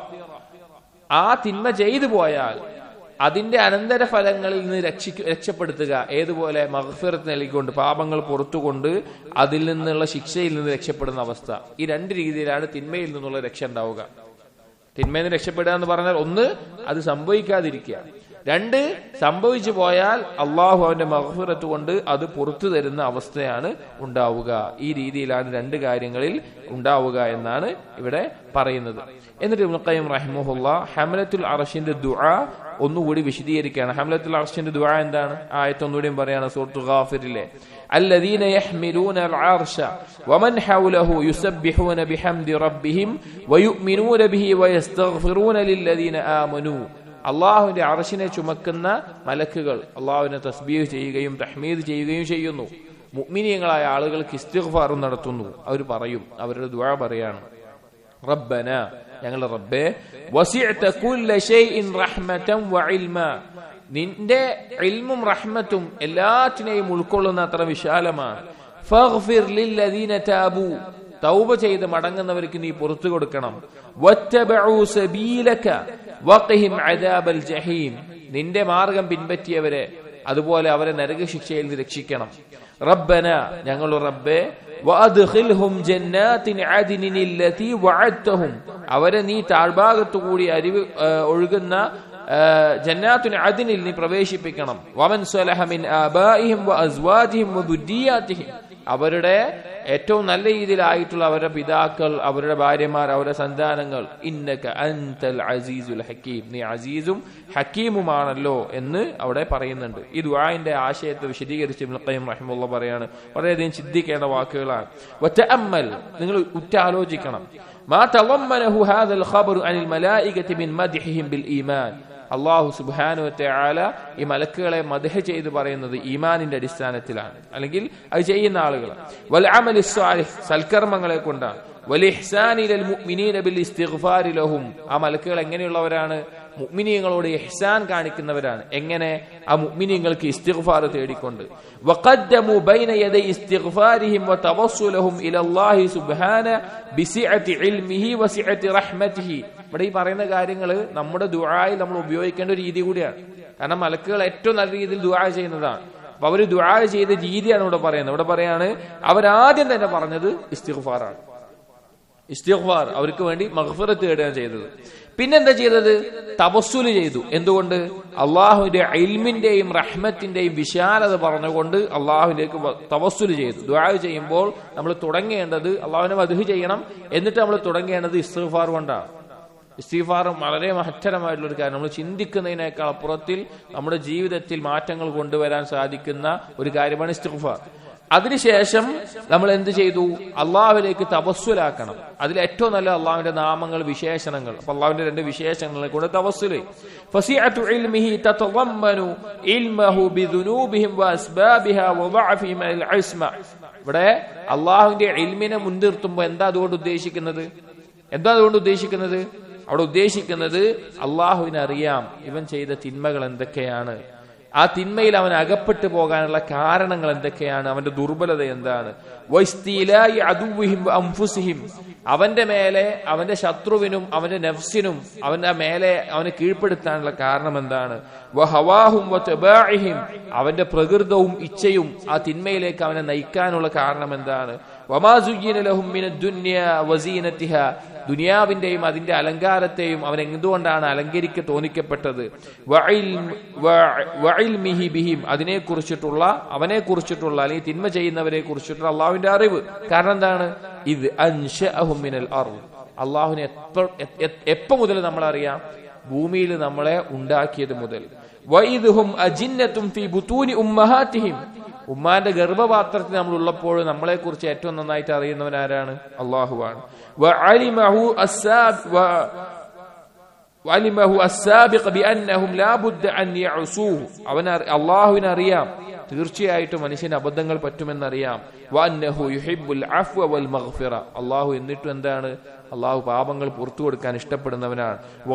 ആ തിന്മ ചെയ്തു പോയാൽ അതിന്റെ അനന്തരഫലങ്ങളിൽ നിന്ന് രക്ഷിക്ക രക്ഷപ്പെടുത്തുക ഏതുപോലെ മഹഫിറത്ത് നൽകിക്കൊണ്ട് പാപങ്ങൾ പുറത്തുകൊണ്ട് അതിൽ നിന്നുള്ള ശിക്ഷയിൽ നിന്ന് രക്ഷപ്പെടുന്ന അവസ്ഥ ഈ രണ്ട് രീതിയിലാണ് തിന്മയിൽ നിന്നുള്ള രക്ഷ ഉണ്ടാവുക തിന്മയിൽ നിന്ന് രക്ഷപ്പെടുക എന്ന് പറഞ്ഞാൽ ഒന്ന് അത് സംഭവിക്കാതിരിക്കുക രണ്ട് സംഭവിച്ചു പോയാൽ അള്ളാഹു അവന്റെ മഹഫിറത്ത് കൊണ്ട് അത് പുറത്തു തരുന്ന അവസ്ഥയാണ് ഉണ്ടാവുക ഈ രീതിയിലാണ് രണ്ട് കാര്യങ്ങളിൽ ഉണ്ടാവുക എന്നാണ് ഇവിടെ പറയുന്നത് എന്നിട്ട് ഇബ്നുൽ ഖയ്യിം റഹിമഹുല്ല ഹമലത്തുൽ അർഷിന്റെ ദുആ ഒന്നുകൂടി വിശദീകരിക്കുകയാണ് ഹമലത്തുൽ അർഷിന്റെ ദുആ എന്താണ് ആയത്ത് ഒന്നുകൂടിയും പറയാണ് സൂറത്തു ഗാഫിറിലെ الذين يحملون العرش ومن حوله يسبحون بحمد ربهم ويؤمنون به ويستغفرون للذين آمنوا അള്ളാഹുവിന്റെ അറശിനെ ചുമക്കുന്ന മലക്കുകൾ അള്ളാഹുവിനെ തസ്ബീഹ് ചെയ്യുകയും തഹ്മീദ് ചെയ്യുകയും ചെയ്യുന്നു മുഅ്മിനീയങ്ങളായ ആളുകൾക്ക് ഇസ്തിഗ്ഫാറും നടത്തുന്നു അവർ പറയും അവരുടെ ദുആ പറയാണ് റബ്ബന ഞങ്ങളുടെ റബ്ബേ വസിഅത കുല്ല ഷൈഇൻ റഹ്മതൻ വഇൽമ നിന്റെ ഇൽമും റഹ്മത്തും എല്ലാറ്റിനെയും ഉൾക്കൊള്ളുന്ന അത്ര വിശാലമാണ് ഫഗ്ഫിർ ലില്ലദീന താബു തൗബ ചെയ്ത് മടങ്ങുന്നവർക്ക് നീ പുറത്തു കൊടുക്കണം വത്തബഉ സബീലക വഖിഹിം അദാബൽ ജഹീം നിന്റെ മാർഗം പിൻപറ്റിയവരെ അതുപോലെ അവരെ നരകശിക്ഷയിൽ നിന്ന് രക്ഷിക്കണം റബ്ബന ഞങ്ങൾ റബ്ബേ വഅദ്ഖിൽഹും ജന്നാത്തിൻ അദ്നിൻ അല്ലതി വഅദ്തഹും അവരെ നീ താഴ്ഭാഗത്തു കൂടി അരിവ് ആ, ഒഴുകുന്ന ജന്നാത്തുൻ അദ്നിൽ നീ പ്രവേശിപ്പിക്കണം വമൻ സ്വലഹ മിൻ ആബാഇഹിം വഅസ്വാജിഹിം വദുരിയാതിഹിം അവരുടെ ഏറ്റവും നല്ല രീതിയിലായിട്ടുള്ള അവരുടെ പിതാക്കൾ അവരുടെ ഭാര്യമാർ അവരുടെ സന്താനങ്ങൾ ഇന്നക അൻതൽ അസീസുൽ ഹക്കീം നീ അസീസും ഹക്കീമുമാണല്ലോ എന്ന് അവിടെ പറയുന്നുണ്ട് ഈ ദുആന്റെ ആശയത്തെ വിശദീകരിച്ച് ഇബ്നുൽ ഖയ്യിം റഹിമഹുള്ള പറയാണ് വളരെയധികം ചിന്തിക്കേണ്ട വാക്കുകളാണ് വതഅമ്മൽ നിങ്ങൾ ഉറ്റാലോചിക്കണം ما تضمنه هذا الخبر عن الملائكة من مدحهم بالإيمان അള്ളാഹു സുബാനു ആല ഈ മലക്കുകളെ മദഹ ചെയ്ത് പറയുന്നത് ഈമാനിന്റെ അടിസ്ഥാനത്തിലാണ് അല്ലെങ്കിൽ അത് ചെയ്യുന്ന ആളുകൾ വൽ അമലി സ്വാലിഹ് സൽക്കർമ്മങ്ങളെ കൊണ്ടാണ് വൽ ഇഹ്സാനി ലൽ മുഅ്മിനീന ബിൽ ഇസ്തിഗ്ഫാരി ലഹും ആ മലക്കുകൾ എങ്ങനെയുള്ളവരാണ് മുഅ്മിനീങ്ങളോട് ഇഹ്സാൻ കാണിക്കുന്നവരാണ് എങ്ങനെ ആ മുഅ്മിനീങ്ങൾക്ക് ഇസ്തിഗ്ഫാർ തേടിക്കൊണ്ട് വഖദ്ദമു ബൈന യദൈ ഇസ്തിഗ്ഫാരിഹിം വതവസ്സുലഹും ഇലല്ലാഹി സുബ്ഹാന ബിസിഅതി ഇൽമിഹി വസിഅതി റഹ്മതിഹി ഇവിടെ ഈ പറയുന്ന കാര്യങ്ങൾ നമ്മുടെ ദുആയിൽ നമ്മൾ ഉപയോഗിക്കേണ്ട ഒരു രീതി കൂടിയാണ് കാരണം മലക്കുകൾ ഏറ്റവും നല്ല രീതിയിൽ ദുആ ചെയ്യുന്നതാണ് അപ്പൊ അവര് ദുആ ചെയ്ത രീതിയാണ് ഇവിടെ പറയുന്നത് ഇവിടെ പറയാണ് അവരാദ്യം തന്നെ പറഞ്ഞത് ഇസ്തിഗ്ഫാറാണ് ഇസ്തിഗ്ഫാർ അവർക്ക് വേണ്ടി മഗ്ഫിറത്ത് തേടുകയാണ് ചെയ്തത് പിന്നെന്താ ചെയ്തത് തപസ്സുല് ചെയ്തു എന്തുകൊണ്ട് അള്ളാഹുവിന്റെ ഇൽമിന്റെയും റഹ്മത്തിന്റെയും വിശാലത പറഞ്ഞുകൊണ്ട് അള്ളാഹുലേക്ക് തപസ്സുല് ചെയ്തു ദുആ ചെയ്യുമ്പോൾ നമ്മൾ തുടങ്ങേണ്ടത് അള്ളാഹുവിനെ മധു ചെയ്യണം എന്നിട്ട് നമ്മൾ തുടങ്ങേണ്ടത് ഇസ്തിഗ്ഫാർ കൊണ്ടാണ് ഇസ്തിഫാർ വളരെ മഹത്തരമായിട്ടുള്ള ഒരു കാര്യം നമ്മൾ ചിന്തിക്കുന്നതിനേക്കാൾ അപ്പുറത്തിൽ നമ്മുടെ ജീവിതത്തിൽ മാറ്റങ്ങൾ കൊണ്ടുവരാൻ സാധിക്കുന്ന ഒരു കാര്യമാണ് ഇസ്തിഫാർ അതിനുശേഷം നമ്മൾ എന്ത് ചെയ്തു അള്ളാഹുവിലേക്ക് തപസ്സുലാക്കണം അതിൽ ഏറ്റവും നല്ല അള്ളാഹുവിന്റെ നാമങ്ങൾ വിശേഷണങ്ങൾ അപ്പൊ അള്ളാഹുവിന്റെ രണ്ട് വിശേഷണങ്ങളെ കൊണ്ട് തപസ്സുല് ഫസിഅത്തു ഇൽമിഹി തതളമ്മനു ഇൽമഹു ബിദുനൂബിഹിം വഅസ്ബാബിഹാ വദഅഫിഹിം അൽ ഇസ്മ ഇവിടെ അള്ളാഹുവിന്റെ ഇൽമിനെ മുൻനിർത്തുമ്പോൾ എന്താ അതുകൊണ്ട് ഉദ്ദേശിക്കുന്നത് എന്താ അതുകൊണ്ട് ഉദ്ദേശിക്കുന്നത് അവിടെ ഉദ്ദേശിക്കുന്നത് അള്ളാഹുവിന് അറിയാം ഇവൻ ചെയ്ത തിന്മകൾ എന്തൊക്കെയാണ് ആ തിന്മയിൽ അവൻ അകപ്പെട്ടു പോകാനുള്ള കാരണങ്ങൾ എന്തൊക്കെയാണ് അവന്റെ ദുർബലത എന്താണ് വൈസ്തീലായി അതുവിഹിം അംഫുസിഹിം അവന്റെ മേലെ അവന്റെ ശത്രുവിനും അവന്റെ നഫ്സിനും അവന്റെ മേലെ അവനെ കീഴ്പ്പെടുത്താനുള്ള കാരണം എന്താണ് വഹവാഹും വതബാഇഹിം അവന്റെ പ്രകൃതവും ഇച്ഛയും ആ തിന്മയിലേക്ക് അവനെ നയിക്കാനുള്ള കാരണം എന്താണ് വമാ സുയ്യിന ലഹും മിന ദുനിയ വസീനത്തിഹ ദുനിയാവിന്റെയും അതിന്റെ അലങ്കാരത്തെയും അവൻ എന്തുകൊണ്ടാണ് അലങ്കരിക്ക തോന്നിക്കപ്പെട്ടത് വഇൽമിഹി ബിഹിം അതിനെ കുറിച്ചിട്ടുള്ള അവനെ കുറിച്ചിട്ടുള്ള അല്ലെങ്കിൽ തിന്മ ചെയ്യുന്നവരെ കുറിച്ചിട്ടുള്ള അള്ളാഹുവിന്റെ അറിവ് കാരണം എന്താണ് ഇത് അൻഷഅഹും മിനൽ അർദ് അള്ളാഹുവിനെ എപ്പ എപ്പോ മുതൽ നമ്മൾ അറിയാം ഭൂമിയിൽ നമ്മളെ ഉണ്ടാക്കിയത് മുതൽ വൈദുഹും അജിന്നത്തും ഫി ബുതൂനി ഉമ്മഹാത്തിഹിം ഉമ്മാന്റെ ഗർഭപാത്രത്തിൽ നമ്മൾ ഉള്ളപ്പോൾ നമ്മളെ കുറിച്ച് ഏറ്റവും നന്നായിട്ട് അറിയുന്നവൻ ആരാണ് അള്ളാഹുവാണ് അവൻ അള്ളാഹുവിന് അറിയാം തീർച്ചയായിട്ടും മനുഷ്യന് അബദ്ധങ്ങൾ പറ്റുമെന്നറിയാം അള്ളാഹു എന്നിട്ടും എന്താണ് അള്ളാഹു പാപങ്ങൾ പുറത്തു കൊടുക്കാൻ ഇഷ്ടപ്പെടുന്നവനാണ്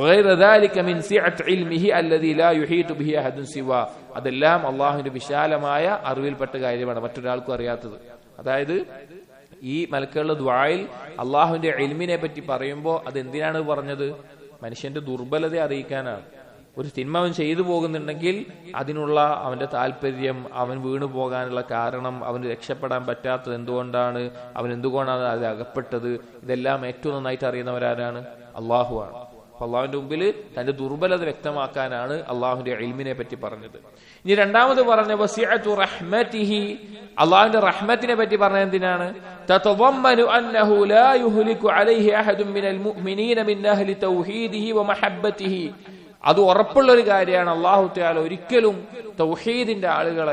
അതെല്ലാം അള്ളാഹുവിന്റെ വിശാലമായ അറിവിൽപ്പെട്ട കാര്യമാണ് മറ്റൊരാൾക്കും അറിയാത്തത് അതായത് ഈ മലക്കുകളുടെ ദ്വായിൽ അള്ളാഹുവിന്റെ എൽമിനെ പറ്റി പറയുമ്പോൾ അത് എന്തിനാണ് പറഞ്ഞത് മനുഷ്യന്റെ ദുർബലത അറിയിക്കാനാണ് ഒരു തിന്മ അവൻ ചെയ്തു പോകുന്നുണ്ടെങ്കിൽ അതിനുള്ള അവന്റെ താല്പര്യം അവൻ വീണു പോകാനുള്ള കാരണം അവന് രക്ഷപ്പെടാൻ പറ്റാത്തത് എന്തുകൊണ്ടാണ് അവൻ എന്തുകൊണ്ടാണ് അത് അകപ്പെട്ടത് ഇതെല്ലാം ഏറ്റവും നന്നായിട്ട് അറിയുന്നവരാരാണ് അള്ളാഹുവാണ് അപ്പൊ അള്ളാഹുവിന്റെ മുമ്പിൽ തന്റെ ദുർബലത വ്യക്തമാക്കാനാണ് അള്ളാഹുവിന്റെ എൽമിനെ പറ്റി പറഞ്ഞത് ഇനി രണ്ടാമത് പറഞ്ഞ വസിഅത്തു റഹ്മതിഹി അള്ളാഹുവിന്റെ റഹ്മത്തിനെ പറ്റി പറഞ്ഞ എന്തിനാണ് تتضمن أنه لا يهلك عليه أحد من المؤمنين من أهل توحيده ومحبته അത് ഉറപ്പുള്ള ഒരു കാര്യമാണ് അള്ളാഹു ത്യാല ഒരിക്കലും തൗഹീദിന്റെ ആളുകളെ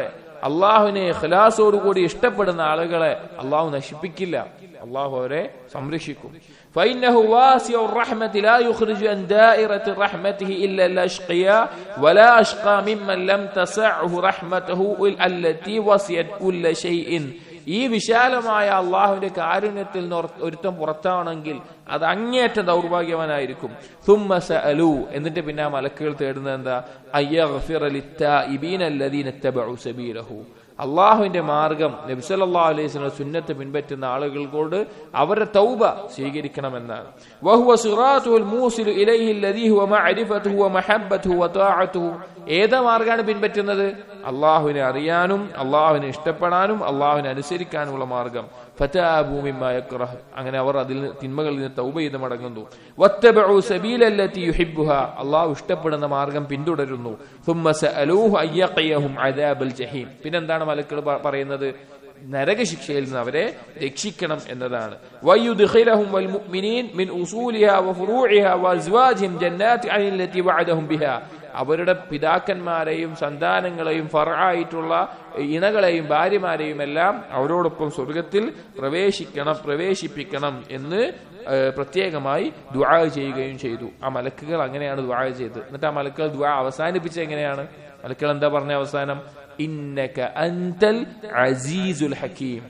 അള്ളാഹുവിനെ ഖലാസോടുകൂടി ഇഷ്ടപ്പെടുന്ന ആളുകളെ അള്ളാഹു നശിപ്പിക്കില്ല അള്ളാഹു അവരെ സംരക്ഷിക്കും فإنه واسع الرحمة لا يخرج عن دائرة رحمته إلا الأشقياء ولا أشقى ممن لم تسعه رحمته التي وسعت كل شيء ഈ വിശാലമായ അള്ളാഹുവിന്റെ കാരുണ്യത്തിൽ നിന്ന് ഒരു- ഒരുത്തൻ പുറത്താണെങ്കിൽ അത് അങ്ങേയറ്റം ദൗർഭാഗ്യവാനായിരിക്കും സുമ്മ സഅലു എന്നിട്ട് പിന്നെ ആ മലക്കുകൾ തേടുന്നത് എന്താ അയ്യഗ്ഫിറ ലിത്താഇബീന അല്ലദീന ഇത്തബഉ സബീലഹു അള്ളാഹുവിന്റെ മാർഗം നബ്സല്ലാ അലൈഹി സ്വലം സുന്നത്ത് പിൻപറ്റുന്ന ആളുകൾക്കോട് അവരുടെ തൗബ സ്വീകരിക്കണമെന്നാണ് വഹുവ സിറാത്തുൽ മൂസിലു ഇലൈഹി അല്ലദീ ഹുവ മഅരിഫതുഹു വ മഹബ്ബതുഹു വ ത്വാഅതുഹു ഏത് മാർഗമാണ് പിൻപറ്റുന്നത് അള്ളാഹുവിനെ അറിയാനും അള്ളാഹുവിനെ ഇഷ്ടപ്പെടാനും അള്ളാഹുവിനെ അനുസരിക്കാനുമുള്ള മാർഗം ഫതാബു മിമ്മാ യക്റഹ് അങ്ങനെ അവർ അതിൽ നിന്ന് തിന്മകളിൽ നിന്ന് തൗബ ചെയ്ത് മടങ്ങുന്നു വത്തബഉ സബീലല്ലതി യുഹിബ്ബുഹ അള്ളാഹു ഇഷ്ടപ്പെടുന്ന മാർഗം പിന്തുടരുന്നു ثم سألوه أن يقيهم عذاب الجحيم പിന്നെന്താണ് മലക്കൾ പ- പറയുന്നത് നരകശിക്ഷയിൽ നിന്ന് അവരെ രക്ഷിക്കണം എന്നതാണ് ويدخلهم والمؤمنين من أصولها وفروعها وأزواجهم جنات عن التي وعدهم بها അവരുടെ പിതാക്കന്മാരെയും സന്താനങ്ങളെയും ഫറായിട്ടുള്ള ഇണകളെയും ഭാര്യമാരെയും എല്ലാം അവരോടൊപ്പം സ്വർഗത്തിൽ പ്രവേശിക്കണം പ്രവേശിപ്പിക്കണം എന്ന് ഏഹ്, പ്രത്യേകമായി ദുആ ചെയ്യുകയും ചെയ്തു ആ മലക്കുകൾ അങ്ങനെയാണ് ദുആ ചെയ്തത് എന്നിട്ട് ആ മലക്കുകൾ ദുആ അവസാനിപ്പിച്ചത് എങ്ങനെയാണ് മലക്കുകൾ എന്താ പറഞ്ഞ അവസാനം ഇന്നക അൻതൽ അസീസുൽ ഹക്കീം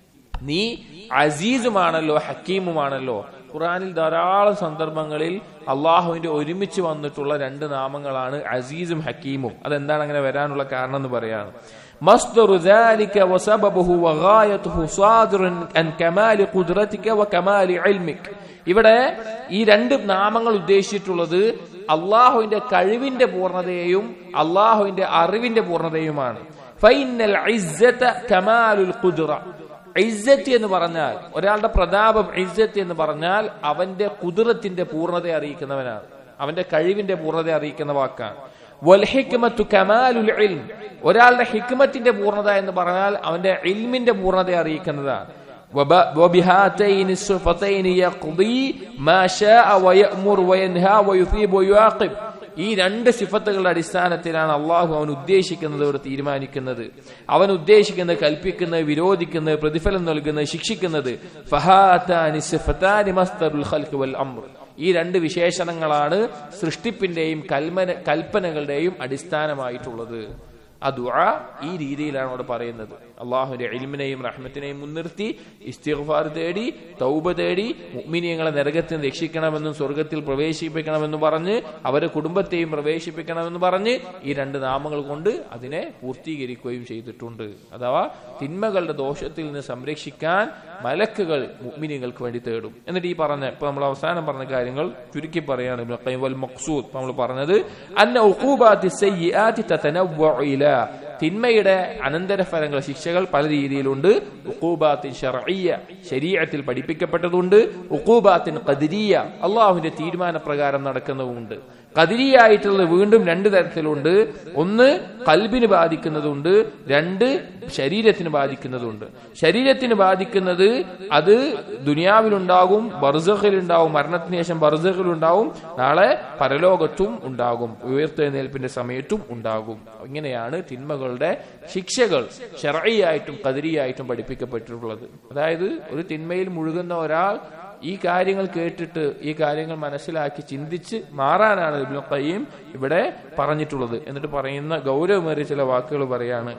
നീ അസീസുമാണല്ലോ ഹക്കീമുമാണല്ലോ ഖുറാനിൽ ധാരാളം സന്ദർഭങ്ങളിൽ അള്ളാഹുവിന്റെ ഒരുമിച്ച് വന്നിട്ടുള്ള രണ്ട് നാമങ്ങളാണ് അസീസും ഹക്കീമും അതെന്താണ് അങ്ങനെ വരാനുള്ള കാരണം എന്ന് പറയാണ് مصدر ذلك وسببه وغايته صادر عن كمال قدرتك وكمال علمك ഇവിടെ ഈ രണ്ട് നാമങ്ങൾ ഉദ്ദേശിച്ചിട്ടുള്ളത് അള്ളാഹുവിന്റെ കഴിവിന്റെ പൂർണ്ണതയെയും അള്ളാഹുവിന്റെ അറിവിന്റെ പൂർണ്ണതയുമാണ് ഫൈനൽ ഇസ്സത കമാലുൽ ഖുദ്റ ഇസ്സത്ത് എന്ന് പറഞ്ഞാൽ ഒരാളുടെ പ്രതാപം ഇസ്സത്ത് എന്ന് പറഞ്ഞാൽ അവന്റെ കുതിരത്തിന്റെ പൂർണ്ണത അറിയിക്കുന്നവനാണ് അവന്റെ കഴിവിന്റെ പൂർണ്ണത അറിയിക്കുന്ന വാക്കാണ് വൽഹിക്മത്തു കമാലുൽ ഇൽം ഒരാളുടെ ഹിക്മത്തിന്റെ പൂർണ്ണത എന്ന് പറഞ്ഞാൽ അവന്റെ ഇൽമിന്റെ പൂർണ്ണത അറിയിക്കുന്നതാണ് وب- وبهاتين الصفتين يقضي ما شاء ويأمر وينهى ويثيب ويعاقب ഈ രണ്ട് സിഫത്തുകളുടെ അടിസ്ഥാനത്തിലാണ് അള്ളാഹു അവൻ ഉദ്ദേശിക്കുന്നത് ഇവിടെ തീരുമാനിക്കുന്നത് അവൻ ഉദ്ദേശിക്കുന്നത് കൽപ്പിക്കുന്നത് വിരോധിക്കുന്നത് പ്രതിഫലം നൽകുന്നത് ശിക്ഷിക്കുന്നത് ഫഹാത്താനി സിഫത്താനി മസ്തറുൽ ഖൽഖ് വൽ അംർ ഈ രണ്ട് വിശേഷണങ്ങളാണ് സൃഷ്ടിപ്പിന്റെയും കൽമന കൽപ്പനകളുടെയും അടിസ്ഥാനമായിട്ടുള്ളത് ആ ദുആ ഈ രീതിയിലാണ് അവിടെ പറയുന്നത് അള്ളാഹുവിന്റെ ഇൽമിനെയും റഹ്മത്തിനെയും മുൻനിർത്തി ഇസ്തിഗ്ഫാർ തേടി തൗബ തേടി മുഅ്മിനീങ്ങളെ നരകത്തിൽ നിന്ന് രക്ഷിക്കണമെന്നും സ്വർഗത്തിൽ പ്രവേശിപ്പിക്കണമെന്ന് പറഞ്ഞ് അവരെ കുടുംബത്തെയും പ്രവേശിപ്പിക്കണമെന്ന് പറഞ്ഞ് ഈ രണ്ട് നാമങ്ങൾ കൊണ്ട് അതിനെ പൂർത്തീകരിക്കുകയും ചെയ്തിട്ടുണ്ട് അഥവാ തിന്മകളുടെ ദോഷത്തിൽ നിന്ന് സംരക്ഷിക്കാൻ മലക്കുകൾ മുഅ്മിനീങ്ങൾക്ക് വേണ്ടി തേടും എന്നിട്ട് ഈ പറഞ്ഞ ഇപ്പൊ നമ്മൾ അവസാനം പറഞ്ഞ കാര്യങ്ങൾ ചുരുക്കി പറയാണ് ഇബ്നുൽ ഖയ്യിം വൽ മഖ്സൂദ് ഇപ്പൊ നമ്മൾ പറഞ്ഞത് അന്ന ഉഖൂബാത്തി സയ്യിആതി തതനവ്വഉ ഇലാ തിന്മയുടെ അനന്തരഫലങ്ങൾ ശിക്ഷകൾ പല രീതിയിലുണ്ട് ഉഖൂബാത്തിൻ ഷർഈയ ശരീഅത്തിൽ പഠിപ്പിക്കപ്പെട്ടതുണ്ട് ഉഖൂബാത്തിൻ ഖദരിയ അള്ളാഹുവിന്റെ തീരുമാനപ്രകാരം നടക്കുന്നതുമുണ്ട് കതിരിയായിട്ടുള്ളത് വീണ്ടും രണ്ട് തരത്തിലുണ്ട് ഒന്ന് കൽബിന് ബാധിക്കുന്നതുണ്ട് രണ്ട് ശരീരത്തിന് ബാധിക്കുന്നതുണ്ട് ശരീരത്തിന് ബാധിക്കുന്നത് അത് ദുനിയാവിലുണ്ടാകും ബർസഖിലുണ്ടാവും മരണത്തിന് ശേഷം ബർസഖിലുണ്ടാവും നാളെ പരലോകത്തും ഉണ്ടാകും ഉയർത്തെഴുന്നേൽപ്പിന്റെ സമയത്തും ഉണ്ടാകും ഇങ്ങനെയാണ് തിന്മകളുടെ ശിക്ഷകൾ ഷെറയായിട്ടും കതിരിയായിട്ടും പഠിപ്പിക്കപ്പെട്ടിട്ടുള്ളത് അതായത് ഒരു തിന്മയിൽ മുഴുകുന്ന ഒരാൾ ഈ കാര്യങ്ങൾ കേട്ടിട്ട് ഈ കാര്യങ്ങൾ മനസ്സിലാക്കി ചിന്തിച്ച് മാറാനാണ് ഇബ്നു ഖയ്യിം ഇവിടെ പറഞ്ഞിട്ടുള്ളത് എന്നിട്ട് പറയുന്ന ഗൗരവമേറിയ ചില വാക്കുകൾ പറയാണ്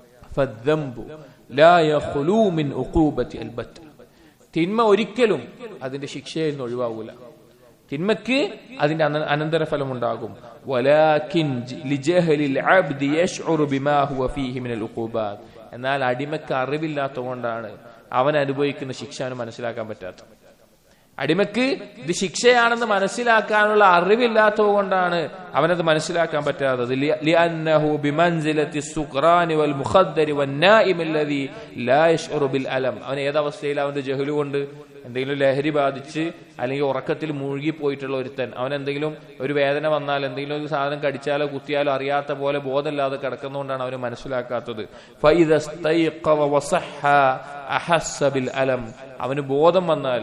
فالذنب لا يخلو من عقوبة البتة തിന്മ ഒരിക്കലും അതിന്റെ ശിക്ഷയിൽ നിന്ന് ഒഴിവാകൂല തിന്മയ്ക്ക് അതിന്റെ അന- അനന്തരഫലം ഉണ്ടാകും വലാകിൻ ജ- ലിജഹലിൽ അബ്ദി യശ്ഉറു ബിമാ ഹുവ ഫീഹി മിനൽ ഉഖൂബാത്ത് എന്നാൽ അടിമക്ക് അറിവില്ലാത്തതുകൊണ്ടാണ് അവൻ അനുഭവിക്കുന്ന ശിക്ഷ അവന് മനസ്സിലാക്കാൻ പറ്റാത്തത് അടിമക്ക് ഇത് ശിക്ഷയാണെന്ന് മനസ്സിലാക്കാനുള്ള അറിവില്ലാത്തത് കൊണ്ടാണ് അവനത് മനസ്സിലാക്കാൻ പറ്റാത്തത് ലി- ലിഅന്നഹു ബിമൻസിലത്തി സുഖ്റാനി വൽ മുഖദ്ദരി വന്നാഇമി അല്ലദി ലാ യശ്ഉറു ബിൽ അലം അവൻ ഏതവസ്ഥയിൽ അവന്റെ ജഹലു കൊണ്ട് എന്തെങ്കിലും ലഹരി ബാധിച്ച് അല്ലെങ്കിൽ ഉറക്കത്തിൽ മുഴുകിപ്പോയിട്ടുള്ള ഒരുത്തൻ അവൻ എന്തെങ്കിലും ഒരു വേദന വന്നാൽ എന്തെങ്കിലും ഒരു സാധനം കടിച്ചാലോ കുത്തിയാലോ അറിയാത്ത പോലെ ബോധമില്ലാതെ കിടക്കുന്നതുകൊണ്ടാണ് അവന് മനസ്സിലാക്കാത്തത് ഫൈദ സ്തൈഖവ വസഹ അഹസ്സ ബിൽ അലം അവന് ബോധം വന്നാൽ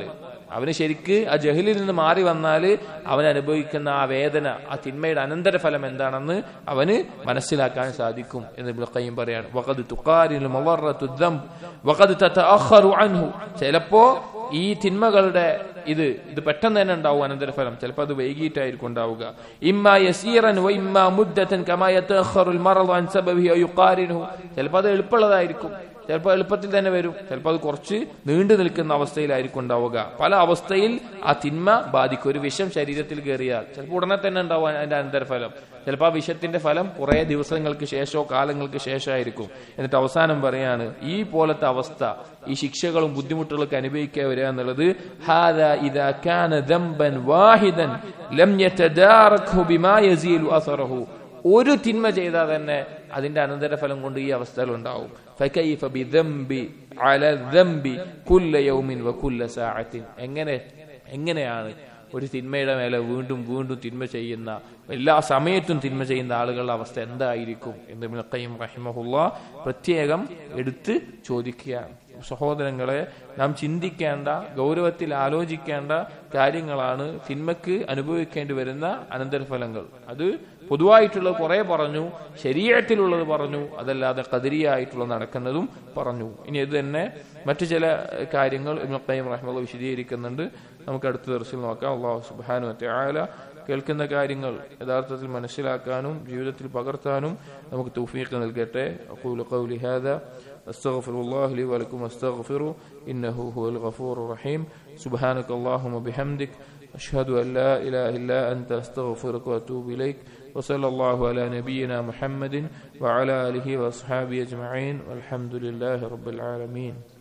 അവന് ശരിക്ക് ആ ജഹലിൽ നിന്ന് മാറി വന്നാൽ അവൻ അനുഭവിക്കുന്ന ആ വേദന ആ തിന്മയുടെ അനന്തരഫലം എന്താണെന്ന് അവന് മനസ്സിലാക്കാൻ സാധിക്കും എന്ന് ഇബ്നുൽ ഖയ്യിം പറയാണ് വഖദ് തുഖാരിൽ മവറത്തു ദംബ് വഖദ് തതഅഖറു അൻഹു ചിലപ്പോ ഈ തിന്മകളുടെ ഇത് ഇത് പെട്ടെന്ന് തന്നെ ഉണ്ടാവും അനന്തരഫലം ചിലപ്പോൾ അത് വൈകിട്ടായിരിക്കും ഉണ്ടാവുക ഇമ്മ യസീറൻ വ ഇമ്മ മുദ്ദത്തൻ കമാ യതഅഖറുൽ മറദു അൻ സബബിഹി ഔ യുഖാരിനുഹു ചിലപ്പോൾ അത് എളുപ്പമുള്ളതായിരിക്കും ചിലപ്പോൾ എളുപ്പത്തിൽ തന്നെ വരും ചിലപ്പോൾ അത് കുറച്ച് നീണ്ടു നിൽക്കുന്ന അവസ്ഥയിലായിരിക്കും ഉണ്ടാവുക പല അവസ്ഥയിൽ ആ തിന്മ ബാധിക്കും ഒരു വിഷം ശരീരത്തിൽ കയറിയാൽ ചിലപ്പോൾ ഉടനെ തന്നെ ഉണ്ടാവും അതിന്റെ അനന്തരഫലം ചിലപ്പോൾ ആ വിഷത്തിന്റെ ഫലം കുറെ ദിവസങ്ങൾക്ക് ശേഷമോ കാലങ്ങൾക്ക് ശേഷമായിരിക്കും എന്നിട്ട് അവസാനം പറയാണ് ഈ പോലത്തെ അവസ്ഥ ഈ ശിക്ഷകളും ബുദ്ധിമുട്ടുകളൊക്കെ അനുഭവിക്കുക വരിക എന്നുള്ളത് ഹാദാ ഇദാ കാന ദംബൻ വാഹിദൻ ലം യതദാറഖു ബിമാ യസീലു അസറഹു ഒരു തിന്മ ചെയ്താൽ തന്നെ അതിന്റെ അനന്തരഫലം കൊണ്ട് ഈ അവസ്ഥകൾ ഉണ്ടാവും ഫകൈഫ ബിദംബി അല ദംബി കുല്ല യൗമിൻ വകുല്ല സാഅത്തിൻ എങ്ങനെ എങ്ങനെയാണ് ഒരു തിന്മയുടെ മേലെ വീണ്ടും വീണ്ടും തിന്മ ചെയ്യുന്ന എല്ലാ സമയത്തും തിന്മ ചെയ്യുന്ന ആളുകളുടെ അവസ്ഥ എന്തായിരിക്കും എന്ന് മിളക്കയും റഹിമഹുല്ല പ്രത്യേകം എടുത്ത് ചോദിക്കുകയാണ് സഹോദരങ്ങളെ നാം ചിന്തിക്കേണ്ട ഗൗരവത്തിൽ ആലോചിക്കേണ്ട കാര്യങ്ങളാണ് തിന്മക്ക് അനുഭവിക്കേണ്ടി വരുന്ന അനന്തരഫലങ്ങൾ അത് പൊതുവായിട്ടുള്ളത് കുറെ പറഞ്ഞു ശരീരത്തിലുള്ളത് പറഞ്ഞു അതല്ലാതെ കതിരിയായിട്ടുള്ള നടക്കുന്നതും പറഞ്ഞു ഇനി ഇത് തന്നെ മറ്റു ചില കാര്യങ്ങൾ ഇബ്നുൽ റഹ്മുള്ള വിശദീകരിക്കുന്നുണ്ട് നമുക്ക് അടുത്ത ദിവസം നോക്കാം അള്ളാഹു സുബാനു ആല കേൾക്കുന്ന കാര്യങ്ങൾ യഥാർത്ഥത്തിൽ മനസ്സിലാക്കാനും ജീവിതത്തിൽ പകർത്താനും നമുക്ക് തൗഫീഖ് നൽകട്ടെ അഖൂലു ഖൗലി ഹാദാ أستغفر الله لي ولكم أستغفره إنه هو الغفور الرحيم سبحانك اللهم وبحمدك أشهد أن لا إله إلا أنت أستغفرك وأتوب إليك وصلى الله على نبينا محمد وعلى آله وأصحابه أجمعين والحمد لله رب العالمين